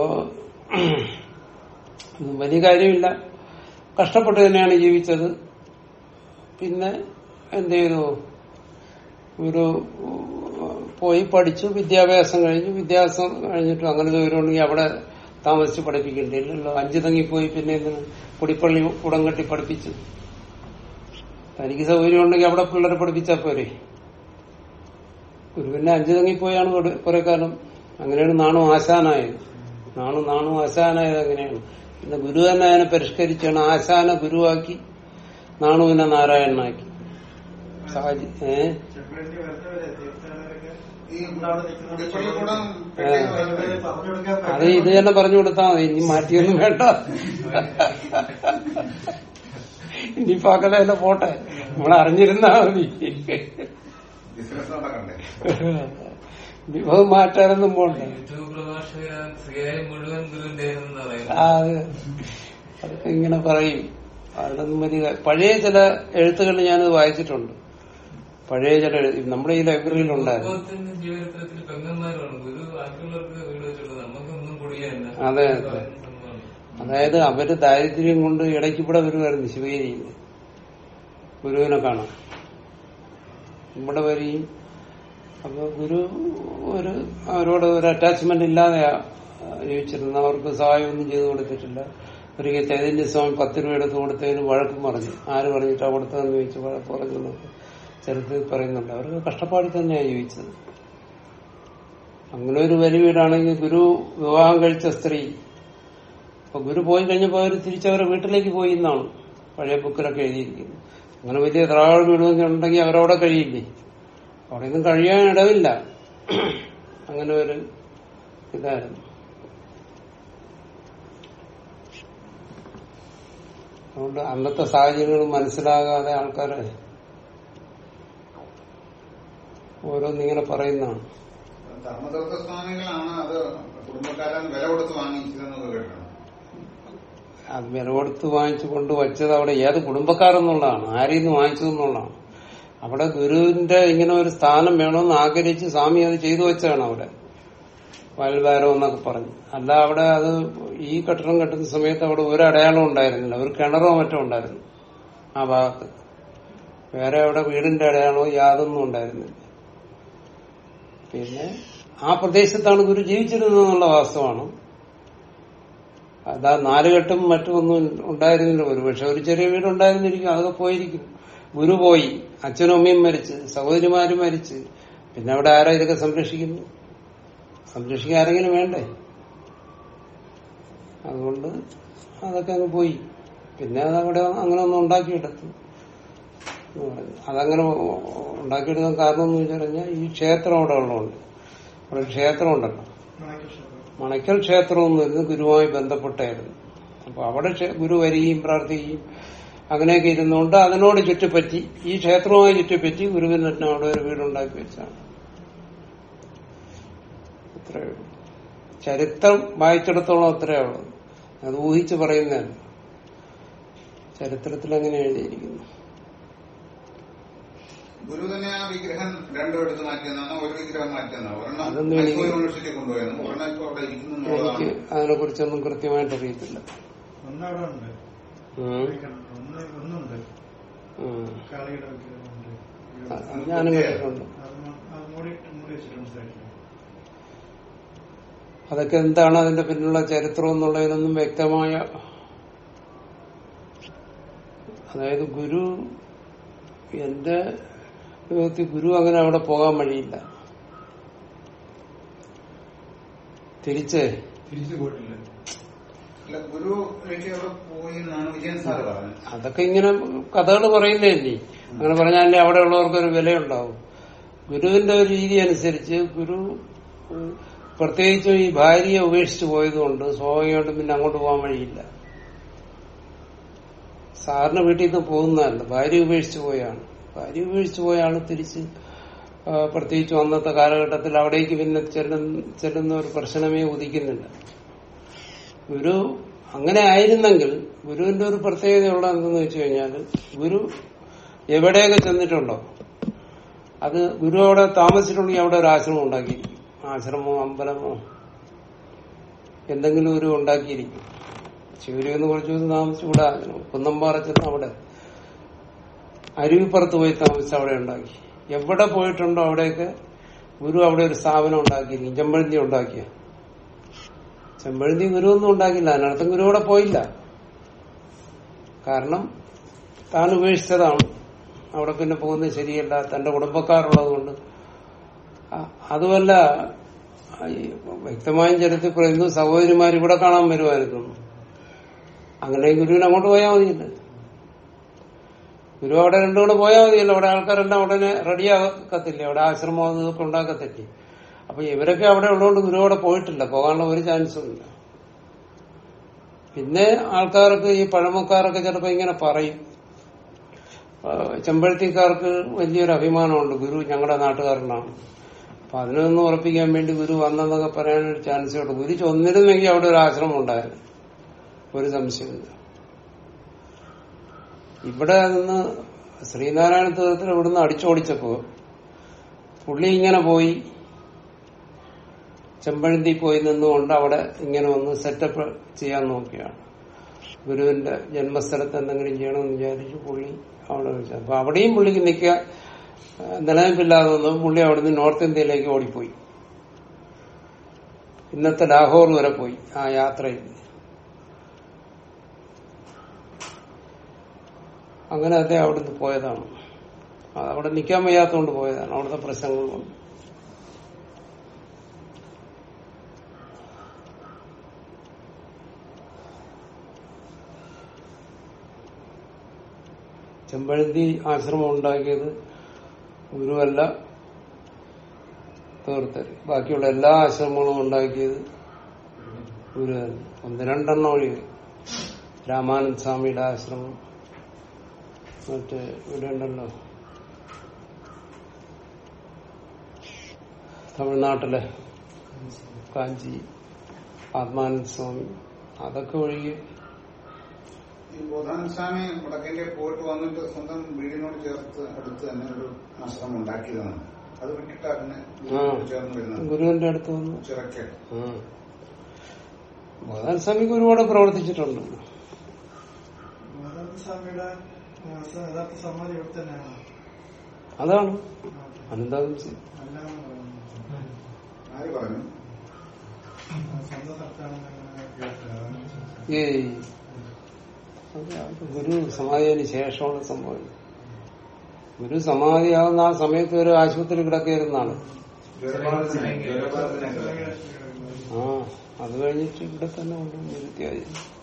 ഇത് വലിയ കാര്യമില്ല കഷ്ടപ്പെട്ട് തന്നെയാണ് ജീവിച്ചത് പിന്നെ എന്ത് ചെയ്തു ഒരു ഉം, പോയി പഠിച്ചു വിദ്യാഭ്യാസം കഴിഞ്ഞു വിദ്യാഭ്യാസം കഴിഞ്ഞിട്ട് അങ്ങനെ ദൂരമുണ്ടെങ്കിൽ അവിടെ താമസിച്ച് പഠിപ്പിക്കേണ്ടില്ലല്ലോ അഞ്ചു തങ്ങിപ്പോയി പിന്നെ എന്തിന് കുടിപ്പള്ളി കുടം കെട്ടി പഠിപ്പിച്ചു തനിക്ക് സൗകര്യം ഉണ്ടെങ്കിൽ അവിടെ പിള്ളേരെ പഠിപ്പിച്ചാൽ പോരെ ഗുരുവിനെ അഞ്ചു തങ്ങിപ്പോയാണ് കുറെ- കുറെ കാലം അങ്ങനെയാണ് നാണു ആശാനായത് നാണു നാണു ആശാനായത് അങ്ങനെയാണ് പിന്നെ ഗുരു തന്നെ അതിനെ പരിഷ്കരിച്ചാണ് ആശാന ഗുരുവാക്കി നാണുവിനെ നാരായണനാക്കി സാഹചര്യം ഏഹ് ചെമ്പഴന്തി വരുന്നവരെ തീർത്ഥാടകരൊക്കെ ഈ അവിടെ നിൽക്കുന്ന കുടിപ്പള്ളിക്കൂടം ഏ. അവരോട് പറഞ്ഞു കൊടുക്കാൻ അത് ഇത് തന്നെ പറഞ്ഞു കൊടുത്താൽ മതി ഇനി മാറ്റിയൊന്നും വേണ്ട ഇനിയിപ്പോ അകലെ പോട്ടെ നമ്മൾ അറിഞ്ഞിരുന്നാ മതി ബിസിനസ് നടക്കണ്ടേ വിഭവം മാറ്റാനൊന്നും പോണ്ടേ യൂട്യൂബ് പ്രഭാഷകരാൻ ശ്രീയായി മുഴുവൻ ഗുരുവിന്റെ എന്ന് പറയുന്നത് ആ, അത് അതൊക്കെ ഇങ്ങനെ പറയും അതിലൊന്നും വലിയ കാ- പഴയ ചില എഴുത്തുകൾ ഞാനത് വായിച്ചിട്ടുണ്ട് പഴയ ചില എഴുത്ത് നമ്മുടെ ഈ ലൈബ്രറിയിലുണ്ടായിരുന്നു ലോകത്തിന്റെ ജീവിതത്തിൽ പെങ്ങന്മാരാണ് ഗുരു ബാക്കിയുള്ളവർക്ക് വീട് വെച്ചുള്ളത് നമുക്കൊന്നും കുടിയല്ല അതെ, അതെ. അതായത് അവര് ദാരിദ്ര്യം കൊണ്ട് ഇടയ്ക്ക് ഇവിടെ വരുമായിരുന്നു ശിവഗിരിയിൽ ഗുരുവിനെ കാണാൻ ഇവിടെ വരികയും അപ്പൊ ഗുരു ഒരു അവരോട് ഒരു അറ്റാച്ച്മെന്റ് ഇല്ലാതെ ജീവിച്ചിരുന്നു അവർക്ക് സഹായമൊന്നും ചെയ്തു കൊടുത്തിട്ടില്ല ഒരിക്കൽ ചൈതന്യ സ്വാമി പത്ത് രൂപ എടുത്ത് കൊടുത്തതിന് വഴക്കും പറഞ്ഞു ആര് പറഞ്ഞിട്ടാ കൊടുത്തതെന്ന് ചോദിച്ചു വഴക്ക് പറഞ്ഞു എന്നൊക്കെ ചരിത്രത്തിൽ പറയുന്നുണ്ട് അവർക്ക് കഷ്ടപ്പാടിൽ തന്നെയാണ് ജീവിച്ചത് അങ്ങനെ ഒരു വലിയ വീടാണെങ്കിൽ ഗുരു വിവാഹം കഴിച്ച സ്ത്രീ അപ്പൊ ഗുരു പോയി കഴിഞ്ഞപ്പോ അവർ തിരിച്ചവരെ വീട്ടിലേക്ക് പോയി എന്നാണ് പഴയ ബുക്കിലൊക്കെ എഴുതിയിരിക്കുന്നത് അങ്ങനെ വലിയ ധാരാളം വീടുമൊക്കെ ഉണ്ടെങ്കിൽ അവരവിടെ കഴിയില്ലേ അവിടെ ഒന്നും കഴിയാൻ ഇടവില്ല അങ്ങനെ ഒരു ഇതായിരുന്നു അതുകൊണ്ട് അന്നത്തെ സാഹചര്യങ്ങൾ മനസ്സിലാകാതെ ആൾക്കാരെ ഓരോന്നിങ്ങനെ പറയുന്നതാണ് ധർമ്മതത്വ സ്വാമികളാണ് അത് കുടുംബക്കാരൻ വില കൊടുത്ത് വാങ്ങിച്ചതെന്നൊക്കെ കേട്ടിട്ടുണ്ട് അത് വില കൊടുത്ത് വാങ്ങിച്ചു കൊണ്ട് വച്ചത് അവിടെ ഏത് കുടുംബക്കാരെന്നുള്ളതാണ് ആരിൽ നിന്ന് വാങ്ങിച്ചു എന്നുള്ളതാണ് അവിടെ ഗുരുവിന്റെ ഇങ്ങനെ ഒരു സ്ഥാനം വേണമെന്ന് ആഗ്രഹിച്ച് സ്വാമി അത് ചെയ്തു വെച്ചാണ് അവിടെ വയൽവാരം എന്നൊക്കെ പറഞ്ഞു അല്ല അവിടെ അത് ഈ കെട്ടിടം കെട്ടുന്ന സമയത്ത് അവിടെ ഒരു അടയാളം ഉണ്ടായിരുന്നില്ല ഒരു കിണറോ മറ്റോ ഉണ്ടായിരുന്നു ആ ഭാഗത്ത് വേറെ അവിടെ വീടിന്റെ അടയാളമോ യാതൊന്നും ഉണ്ടായിരുന്നില്ല പിന്നെ ആ പ്രദേശത്താണ് ഗുരു ജീവിച്ചിരുന്നത് എന്നുള്ള വാസ്തവമാണ് അതാ നാലുകെട്ടും മറ്റും ഒന്നും ഉണ്ടായിരുന്നില്ല ഒരു പക്ഷെ ഒരു ചെറിയ വീടുണ്ടായിരുന്നിരിക്കും അതൊക്കെ പോയിരിക്കും ഗുരു പോയി അച്ഛനും അമ്മയും മരിച്ച് സഹോദരിമാരും മരിച്ച് പിന്നെ അവിടെ ആരാ ഇതൊക്കെ സംരക്ഷിക്കുന്നു സംരക്ഷിക്കാൻ ആരെങ്കിലും വേണ്ടേ അതുകൊണ്ട് അതൊക്കെ അങ്ങ് പോയി പിന്നെ അതവിടെ അങ്ങനെ ഒന്നും ഉണ്ടാക്കിയെടുത്തു എന്ന് പറഞ്ഞു. അതങ്ങനെ ഉണ്ടാക്കിയെടുക്കാൻ കാരണം എന്ന് വെച്ച് കഴിഞ്ഞാൽ ഈ ക്ഷേത്രം അവിടെ ഉള്ളതുകൊണ്ട് അവിടെ ഒരു ക്ഷേത്രം ഉണ്ടല്ലോ മണക്കക്ഷേത്രം മണയ്ക്കൽ ക്ഷേത്രം എന്ന് പറയുന്നത് ഗുരുവുമായി ബന്ധപ്പെട്ടായിരുന്നു അപ്പൊ അവിടെ ക്ഷേ- ഗുരു വരികയും പ്രാർത്ഥിക്കുകയും അങ്ങനെയൊക്കെ ഇരുന്നുകൊണ്ട് അതിനോട് ചുറ്റിപ്പറ്റി ഈ ക്ഷേത്രവുമായി ചുറ്റിപ്പറ്റി ഗുരുവിന് തന്നെ അവിടെ ഒരു വീടുണ്ടാക്കി വെച്ചാണ് അത്രയേ ഉള്ളൂ ചരിത്രം വായിച്ചിടത്തോളം അത്രയേ ഉള്ളൂ അത് ഊഹിച്ച് പറയുന്നതല്ല ചരിത്രത്തിൽ അങ്ങനെ എഴുതിയിരിക്കുന്നു ഗുരു തന്നെ ആ വിഗ്രഹം രണ്ടും എടുത്ത് മാറ്റിയെന്നാണ് ഒരു വിഗ്രഹം മാറ്റിയെന്നാണ് ഒരെണ്ണം അതൊന്നും എനിക്ക് മൈസൂർ യൂണിവേഴ്സിറ്റി കൊണ്ടുപോയെന്ന് ഒരെണ്ണം ഇപ്പൊ അവിടെ ഇരിക്കുന്നു എനിക്ക് എന്നുള്ളതാണ് അതിനെ കുറിച്ചൊന്നും കൃത്യമായിട്ട് അറിയത്തില്ല ഒന്നവിടെ ഉണ്ട് ഉം. ഒന്ന് ഒന്നുണ്ട് ഉം. കാളിയുടെ വിഗ്രഹമുണ്ട് അത് ഞാനും കേട്ടിട്ടുണ്ട് അത് മ- അത് മൂടി മൂടി വെച്ചിട്ടുണ്ട് സൈഡിൽ അതൊക്കെ എന്താണ് അതിന്റെ പിന്നിലുള്ള ചരിത്രം എന്നുള്ളതിനൊന്നും വ്യക്തമായ അതായത് ഗുരു എന്റെ ജീവിതത്തിൽ ഗുരു അങ്ങനെ അവിടെ പോകാൻ വഴിയില്ല തിരിച്ച് തിരിച്ചു പോയിട്ടില്ല അല്ല ഗുരു ഒരിക്കൽ അവിടെ പോയി എന്നാണ് വിജയൻ സാറ് പറഞ്ഞത് അതൊക്കെ ഇങ്ങനെ കഥകൾ പറയുന്നതല്ലേ അങ്ങനെ പറഞ്ഞാലേ അവിടെ ഉള്ളവർക്ക് ഒരു വിലയുണ്ടാവും ഗുരുവിന്റെ ഒരു രീതി അനുസരിച്ച് ഗുരു ഉം, പ്രത്യേകിച്ചും ഈ ഭാര്യയെ ഉപേക്ഷിച്ച് പോയതുകൊണ്ട് സ്വാഭാവികമായിട്ടും പിന്നെ അങ്ങോട്ട് പോകാൻ വഴിയില്ല സാറിന് വീട്ടിൽ നിന്ന് പോകുന്നതല്ല ഭാര്യ ഉപേക്ഷിച്ച് പോയാണ് ഭാര്യ ഉപേക്ഷിച്ച് പോയ ആള് തിരിച്ച് ആ, പ്രത്യേകിച്ചും അന്നത്തെ കാലഘട്ടത്തിൽ അവിടേക്ക് പിന്നെ ചെല്ലുന്ന ചെല്ലുന്ന ഒരു പ്രശ്നമേ ഉദിക്കുന്നില്ല ഗുരു അങ്ങനെ ആയിരുന്നെങ്കിൽ ഗുരുവിന്റെ ഒരു പ്രത്യേകതയുള്ള എന്തെന്ന് വെച്ച് കഴിഞ്ഞാൽ ഗുരു എവിടെയൊക്കെ ചെന്നിട്ടുണ്ടോ അത് ഗുരു അവിടെ താമസിച്ചിട്ടുണ്ടെങ്കിൽ അവിടെ ഒരു ആശ്രമം ഉണ്ടാക്കിയിരിക്കും ആശ്രമമോ അമ്പലമോ എന്തെങ്കിലും ഒരു ഉണ്ടാക്കിയിരിക്കും ശിവരിന്ന് കുറച്ച് ദിവസം താമസിച്ചുകൂടാ കുന്നമ്പാറ ചെന്ന് അവിടെ അരുവിപ്പുറത്ത് പോയി താമസിച്ച് അവിടെ ഉണ്ടാക്കി എവിടെ പോയിട്ടുണ്ടോ അവിടെയൊക്കെ ഗുരു അവിടെ ഒരു സ്ഥാപനം ഉണ്ടാക്കിയിരിക്കും ചെമ്പഴന്തി ഉണ്ടാക്കിയ ചെമ്പഴന്തി ഗുരു ഒന്നും ഉണ്ടാക്കില്ല അതിനർത്ഥം ഗുരു അവിടെ പോയില്ല കാരണം താൻ ഉപേക്ഷിച്ചതാണ് അവിടെ പിന്നെ പോകുന്നത് ശരിയല്ല തന്റെ കുടുംബക്കാരുള്ളത് കൊണ്ട് അ- അതുമല്ല ഈ വ്യക്തമായും ചരിത്രത്തിൽ പറയുന്നു സഹോദരിമാർ ഇവിടെ കാണാൻ വരുമായിരുന്നു അങ്ങനെ ഗുരുവിന് അങ്ങോട്ട് പോയാൽ മതിയില്ല ഗുരു അവിടെ രണ്ടും കൂടെ പോയാൽ മതിയല്ലോ അവിടെ ആൾക്കാരെല്ലാം ഉടനെ റെഡിയാക്കത്തില്ലേ അവിടെ ആശ്രമം ഇതൊക്കെ ഉണ്ടാക്കത്തില്ലേ അപ്പൊ ഇവരൊക്കെ അവിടെ ഉള്ളതുകൊണ്ട് ഗുരു അവിടെ പോയിട്ടില്ല പോകാനുള്ള ഒരു ചാൻസും ഇല്ല പിന്നെ ആൾക്കാർക്ക് ഈ പഴമക്കാരൊക്കെ ചിലപ്പോ ഇങ്ങനെ പറയും ആ, ചെമ്പഴത്തിക്കാർക്ക് വലിയൊരു അഭിമാനമുണ്ട് ഗുരു ഞങ്ങളുടെ നാട്ടുകാരനാണ് അപ്പൊ അതിനൊന്നും ഉറപ്പിക്കാൻ വേണ്ടി ഗുരു വന്നെന്നൊക്കെ പറയാനൊരു ചാൻസേ ഉള്ളൂ ഗുരു ചൊന്നിരുന്നെങ്കിൽ അവിടെ ഒരു ആശ്രമം ഉണ്ടായിരുന്നു ഒരു സംശയമില്ല ഇവിടെ നിന്ന് ശ്രീനാരായണ തീർത്ഥത്തിൽ ഇവിടുന്ന് അടിച്ചോടിച്ചപ്പോ പുള്ളി ഇങ്ങനെ പോയി ചെമ്പഴന്തി പോയി നിന്നുകൊണ്ട് അവിടെ ഇങ്ങനെ ഒന്ന് സെറ്റപ്പ് ചെയ്യാൻ നോക്കിയാണ് ഗുരുവിന്റെ ജന്മസ്ഥലത്ത് എന്തെങ്കിലും ചെയ്യണമെന്ന് വിചാരിച്ചു പുള്ളി അവിടെ വെച്ചു അപ്പൊ അവിടെയും പുള്ളിക്ക് നിൽക്കാൻ ഏഹ്, നിലനിൽപ്പില്ലാതെ വന്നു പുള്ളി അവിടുന്ന് നോർത്ത് ഇന്ത്യയിലേക്ക് ഓടിപ്പോയി ഇന്നത്തെ ലാഹോർ വരെ പോയി ആ യാത്രയിൽ അങ്ങനെ അദ്ദേഹം അവിടുന്ന് പോയതാണ് അത് അവിടെ നിൽക്കാൻ വയ്യാത്തതുകൊണ്ട് പോയതാണ് അവിടുത്തെ പ്രശ്നങ്ങൾ കൊണ്ട് ചെമ്പഴന്തി ആശ്രമം ഉണ്ടാക്കിയത് ഗുരുവല്ല തീർത്തര് ബാക്കിയുള്ള എല്ലാ ആശ്രമങ്ങളും ഉണ്ടാക്കിയത് ഗുരു തന്നെ ഒന്ന് രണ്ടെണ്ണം ഒഴികെ രാമാനന്ദ സ്വാമിയുടെ ആശ്രമം മറ്റേ ഇവിടെ ഉണ്ടല്ലോ തമിഴ്നാട്ടിലെ കാഞ്ചി ആത്മാനന്ദ സ്വാമി അതൊക്കെ ഒഴികെ ഈ ബോധാനന്ദ സ്വാമി വടക്കേന്റെ പോയിട്ട് വന്നിട്ട് സ്വന്തം വീടിനോട് ചേർത്ത് അടുത്ത് തന്നെ ഒരു ആശ്രമം ഉണ്ടാക്കിയതാണ് അത് വിട്ടിട്ടാ പിന്നെ ആ. ചേർന്ന് വരുന്നത് ഗുരുവിന്റെ അടുത്ത് വന്നു ചിറക്കെ ബോധാൻ സ്വാമിക്ക് ഒരുപാട് പ്രവർത്തിച്ചിട്ടുണ്ട് മാതാവ് സ്വാമിയുടെ ആ, സ- യഥാർത്ഥ സമാധി ഇവിടെ തന്നെയാണ് അതാണ് അനന്താംശി അല്ലാന്ന് പറയുന്നത് ആര് പറഞ്ഞു ആ, സ്വന്തം സ്ഥലത്താണെന്ന് അങ്ങനെ കേട്ടത്. ഏയ് അത് അത് ഗുരു സമാധിയതിന് ശേഷമാണ് സംഭവം ഗുരു സമാധിയാവുന്ന ആ സമയത്ത് ഒരു ആശുപത്രി കിടക്കുകയായിരുന്നാണ് ജ്വരബാധിതനെ ജ്വരബാധിതനെ ആ അത് കഴിഞ്ഞിട്ട് ഇവിടെ തന്നെ കൊണ്ട് നിരുത്തിയായി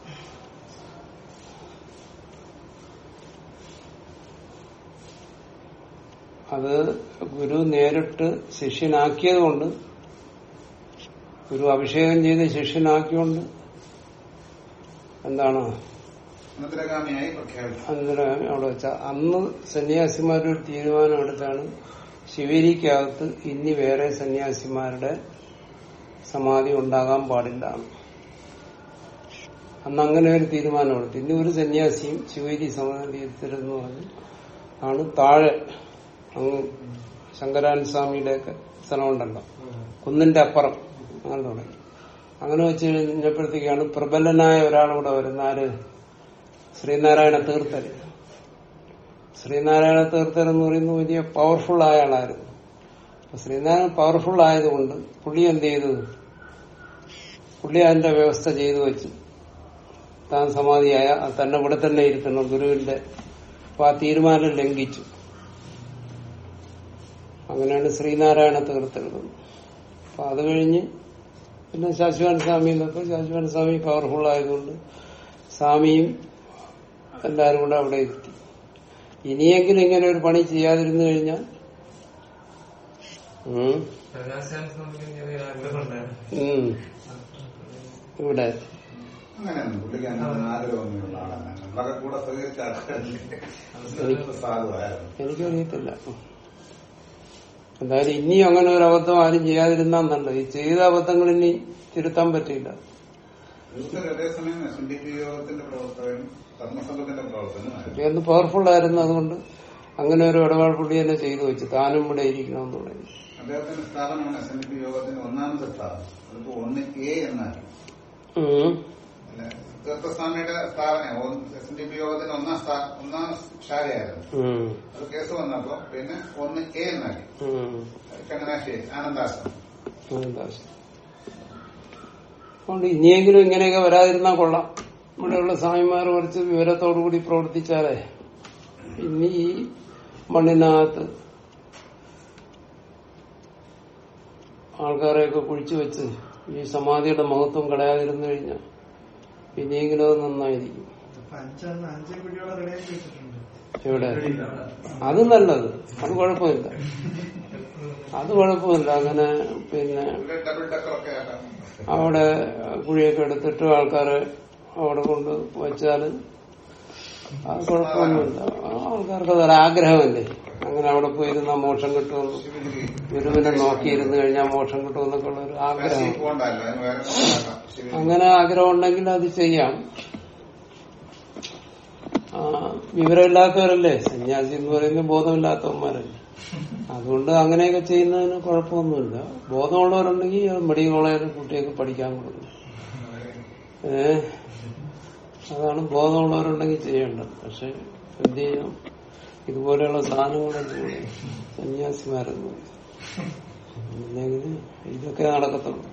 അത് ഗുരു നേരിട്ട് ശിഷ്യനാക്കിയത് കൊണ്ട് ഗുരു അഭിഷേകം ചെയ്ത് ശിഷ്യനാക്കിയോണ്ട് എന്താണ് അനന്തരഗാമിയായി പ്രഖ്യാപിച്ചു അന്നേരം അവിടെ വെച്ച അന്ന് സന്യാസിമാരൊരു തീരുമാനം എടുത്താണ് ശിവേരിക്കകത്ത് ഇനി വേറെ സന്യാസിമാരുടെ സമാധി ഉണ്ടാകാൻ പാടില്ല അന്ന് അങ്ങനെ ഒരു തീരുമാനം എടുത്തു ഇനി ഒരു സന്യാസിയും ശിവേരി സമാധി എടുത്തിരുന്നു പറഞ്ഞ് ആണ് താഴെ അങ്ങ് ശങ്കരാൻ സ്വാമിയുടെയൊക്കെ സ്ഥലമുണ്ടല്ലോ കുന്നിന്റെ അപ്പുറം അങ്ങനെ തുടങ്ങി അങ്ങനെ വെച്ച് കഴിഞ്ഞപ്പോഴത്തേക്കാണ് പ്രബലനായ ഒരാളിവിടെ വരുന്ന ആര് ശ്രീനാരായണ തീർത്ഥൻ ശ്രീനാരായണ തീർത്ഥൻ എന്ന് പറയുന്നത് വലിയ പവർഫുൾ ആയ ആളായിരുന്നു അപ്പൊ ശ്രീനാരായണ പവർഫുൾ ആയതുകൊണ്ട് പുള്ളി എന്ത് ചെയ്തു പുള്ളി അതിന്റെ വ്യവസ്ഥ ചെയ്തു വെച്ച് താൻ സമാധിയായ തന്നെ ഇവിടെ തന്നെ ഇരുത്തണം ഗുരുവിന്റെ അപ്പൊ ആ തീരുമാനം ലംഘിച്ചു അങ്ങനെയാണ് ശ്രീനാരായണ തീർത്തെഴുതുന്നത് അപ്പൊ അത് കഴിഞ്ഞ് പിന്നെ ശാശ്വൻ സ്വാമിയിലൊക്കെ ശാശ്വൻ സ്വാമി പവർഫുൾ ആയതുകൊണ്ട് സ്വാമിയും എല്ലാരും കൂടെ അവിടെ എത്തി ഇനിയെങ്കിലും ഇങ്ങനെ ഒരു പണി ചെയ്യാതിരുന്നു കഴിഞ്ഞാൽ ഉം, പ്രകാശാൻ സ്വാമിക്ക് ചെറിയ ആഗ്രഹമുണ്ടായിരുന്നു ഉം, ഇവിടെ അങ്ങനെയൊന്നും പുള്ളിക്ക് അങ്ങനെ ആഗ്രഹമൊന്നുമുള്ള ആളല്ല നമ്മളൊക്കെ കൂടെ സഹകരിച്ച ആൾക്കാരല്ലേ സാധുവായിരുന്നു എനിക്കറിയത്തില്ല എന്തായാലും ഇനിയും അങ്ങനെ ഒരു അബദ്ധം ആരും ചെയ്യാതിരുന്നാൽ നല്ലത് ഈ ചെയ്ത അബദ്ധങ്ങൾ ഇനി തിരുത്താൻ പറ്റില്ല തീർത്ഥർ അതേസമയം എസ് എൻ ഡി പി യോഗത്തിന്റെ പ്രവർത്തകനും ധർമ്മസംഘത്തിന്റെ പ്രവർത്തനമായിരുന്നു എന്ന് പവർഫുൾ ആയിരുന്നു അതുകൊണ്ട് അങ്ങനെ ഒരു ഇടപാട് പുള്ളി തന്നെ ചെയ്തു വെച്ചു താനും ഇവിടെ ഇരിക്കണമെന്ന് പറഞ്ഞു അദ്ദേഹത്തിന്റെ സ്ഥാപനമാണ് എസ് എൻ ഡി പി യോഗത്തിന്റെ ഒന്നാമത്തെ സ്ഥാപനം അതിപ്പോ ഒന്ന് എ എന്നാണ് ഉം. അല്ല, തീർത്ഥസ്വാമിയുടെ സ്ഥാപനം എസ് എൻ ഡി പി യോഗത്തിന്റെ ഒന്നാം സ്ഥാ- ഒന്നാം ശാഖയായിരുന്നു ഉം. അത് കേസ് വന്നപ്പോ പിന്നെ ഒന്ന് എ എന്നാക്കി ഉം. ചങ്ങനാശ്ശേരി ആനന്ദാശ്രമം എന്താ ശരി. അതുകൊണ്ട് ഇനിയെങ്കിലും ഇങ്ങനെയൊക്കെ വരാതിരുന്നാ കൊള്ളാം ഇവിടെയുള്ള സ്വാമിമാർ കുറച്ച് വിവരത്തോടുകൂടി പ്രവർത്തിച്ചാലേ ഇനി ഈ മണ്ണിനകത്ത് ആൾക്കാരെയൊക്കെ കുഴിച്ചു വെച്ച് ഈ സമാധിയുടെ മഹത്വം കളയാതിരുന്നു കഴിഞ്ഞാൽ ഇനിയെങ്കിലും അത് നന്നായിരിക്കും ഇപ്പൊ അഞ്ചെണ്ണം അഞ്ച് കുട്ടികളെ റെഡിയാക്കി വെച്ചിട്ടുണ്ട് എവിടെ അത് നല്ലത് അത് കുഴപ്പമില്ല അത് കുഴപ്പമില്ല അങ്ങനെ പിന്നെ ഇവിടെ ഡബിൾ ഡക്കർ ഒക്കെ ആക്കാം അവിടെ കുഴിയൊക്കെ എടുത്തിട്ട് ആൾക്കാരെ അവിടെ കൊണ്ട് വെച്ചാല് അത് കുഴപ്പമൊന്നുമില്ല ആ ആൾക്കാർക്ക് അതൊരു ആഗ്രഹമല്ലേ അങ്ങനെ അവിടെ പോയിരുന്ന മോക്ഷം കിട്ടുമെന്ന് ശിവഗിരി ഗുരുവിനെ നോക്കിയിരുന്നു കഴിഞ്ഞാൽ മോക്ഷം കിട്ടുമെന്നൊക്കെ ഉള്ള ഒരു ആഗ്രഹം കാശി പോകണ്ടല്ലോ അതിന് വേറെ ആക്കാം. ശിവഗിരി അങ്ങനെ ആഗ്രഹം ഉണ്ടെങ്കിൽ അത് ചെയ്യാം ആ, വിവരമില്ലാത്തവരല്ലേ സന്യാസി എന്ന് പറയുന്നത് ബോധമില്ലാത്തവന്മാരല്ലേ അതുകൊണ്ട് അങ്ങനെയൊക്കെ ചെയ്യുന്നതിന് കുഴപ്പമൊന്നുമില്ല ബോധമുള്ളവരുണ്ടെങ്കിൽ മെഡിക്കൽ കോളേജിൽ കുട്ടിയൊക്കെ പഠിക്കാൻ കൊടുക്കും ഏ അതാണ് ബോധമുള്ളവരുണ്ടെങ്കിൽ ചെയ്യേണ്ടത് പക്ഷെ എന്ത് ചെയ്യാം ഇതുപോലെയുള്ള സാധനങ്ങളൊക്കെ സന്യാസിമാരൊന്നും ഇല്ലെങ്കിൽ ഇതൊക്കെ നടക്കത്തുള്ളൂ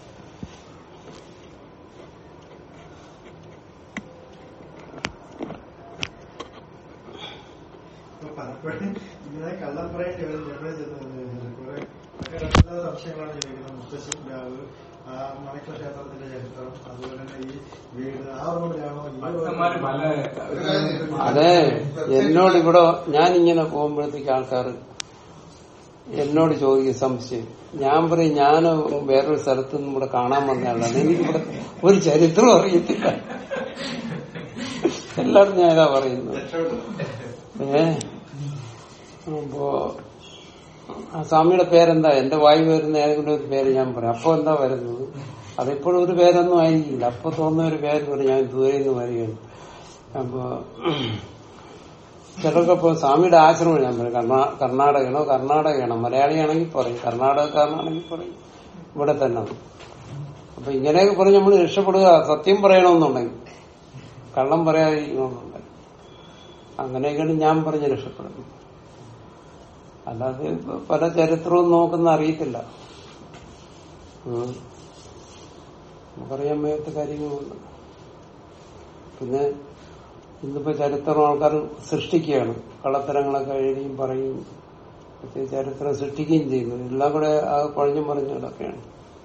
അപ്പൊ പലപ്പോഴും ഇങ്ങനെ കള്ളം പറയേണ്ടി വരും എവിടെ ചെന്ന് കഴിഞ്ഞാൽ കുറെ നല്ല സംശയങ്ങളാണ് ചോദിക്കുന്നത് മുത്തശ്ശിപ്രാവ് ആ മണിക്കൂർ ക്ഷേത്രത്തിന്റെ ചരിത്രം അതുപോലെ തന്നെ ഈ വീട് ആ റോഡിലാണോ ഈ ഭക്തന്മാര് പല അതെ എന്നോട് ഇവിടെ ഞാൻ ഇങ്ങനെ പോകുമ്പോഴത്തേക്ക് ആൾക്കാർ എന്നോട് ചോദിക്കും സംശയം ഞാൻ പറയും ഞാൻ വേറൊരു സ്ഥലത്ത് നിന്ന് ഇവിടെ കാണാൻ വന്നയാളാണ് എനിക്കിവിടെ ഒരു ചരിത്രം അറിയത്തില്ല എല്ലാവരും ഞാൻ ഏതാ പറയുന്നത് ഏ അപ്പോ ആ സ്വാമിയുടെ പേരെന്താ എന്റെ വായു വരുന്ന ഏതെങ്കിലും ഒരു പേര് ഞാൻ പറയാം അപ്പൊ എന്താ വരുന്നത് അതിപ്പോഴും ഒരു പേരൊന്നും ആയിരിക്കില്ല അപ്പൊ തോന്നുന്ന ഒരു പേര് പറയും ഞാൻ ദൂരെ നിന്ന് വരികയാണ് അപ്പൊ ചിലർക്ക് ഇപ്പൊ സ്വാമിയുടെ ആശ്രമം ഞാൻ പറയും കർണാ കർണാടകയാണോ കർണാടകയാണോ മലയാളിയാണെങ്കിൽ പറയും കർണാടകക്കാരനാണെങ്കിൽ പറയും ഇവിടെ തന്നെ അപ്പൊ ഇങ്ങനെയൊക്കെ പറഞ്ഞ് നമ്മൾ രക്ഷപ്പെടുക സത്യം പറയണമെന്നുണ്ടെങ്കിൽ കള്ളം പറയാതിരിക്കണമെന്നുണ്ടെങ്കിൽ അങ്ങനെയൊക്കെയാണ് ഞാൻ പറഞ്ഞ് രക്ഷപ്പെടുന്നത് അല്ലാതെ ഇപ്പൊ പല ചരിത്രവും നോക്കുന്ന അറിയത്തില്ല ഉം. നമുക്കറിയാൻ വയ്യാത്ത കാര്യങ്ങളുണ്ട് പിന്നെ ഇന്നിപ്പോ ചരിത്രം ആൾക്കാർ സൃഷ്ടിക്കുകയാണ് കള്ളത്തരങ്ങളൊക്കെ എഴുതിയും പറയും ഒക്കെ ചരിത്രം സൃഷ്ടിക്കുകയും ചെയ്യുന്നു എല്ലാം കൂടെ ആ പഴഞ്ഞും പറഞ്ഞു കിടക്കുകയാണ്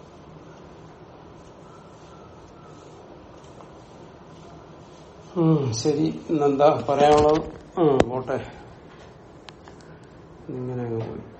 ഉം, ശരി ഇന്നെന്താ പറയാനുള്ളത് ഉം, പോട്ടെ ഇങ്ങനെ അങ്ങ് പോയി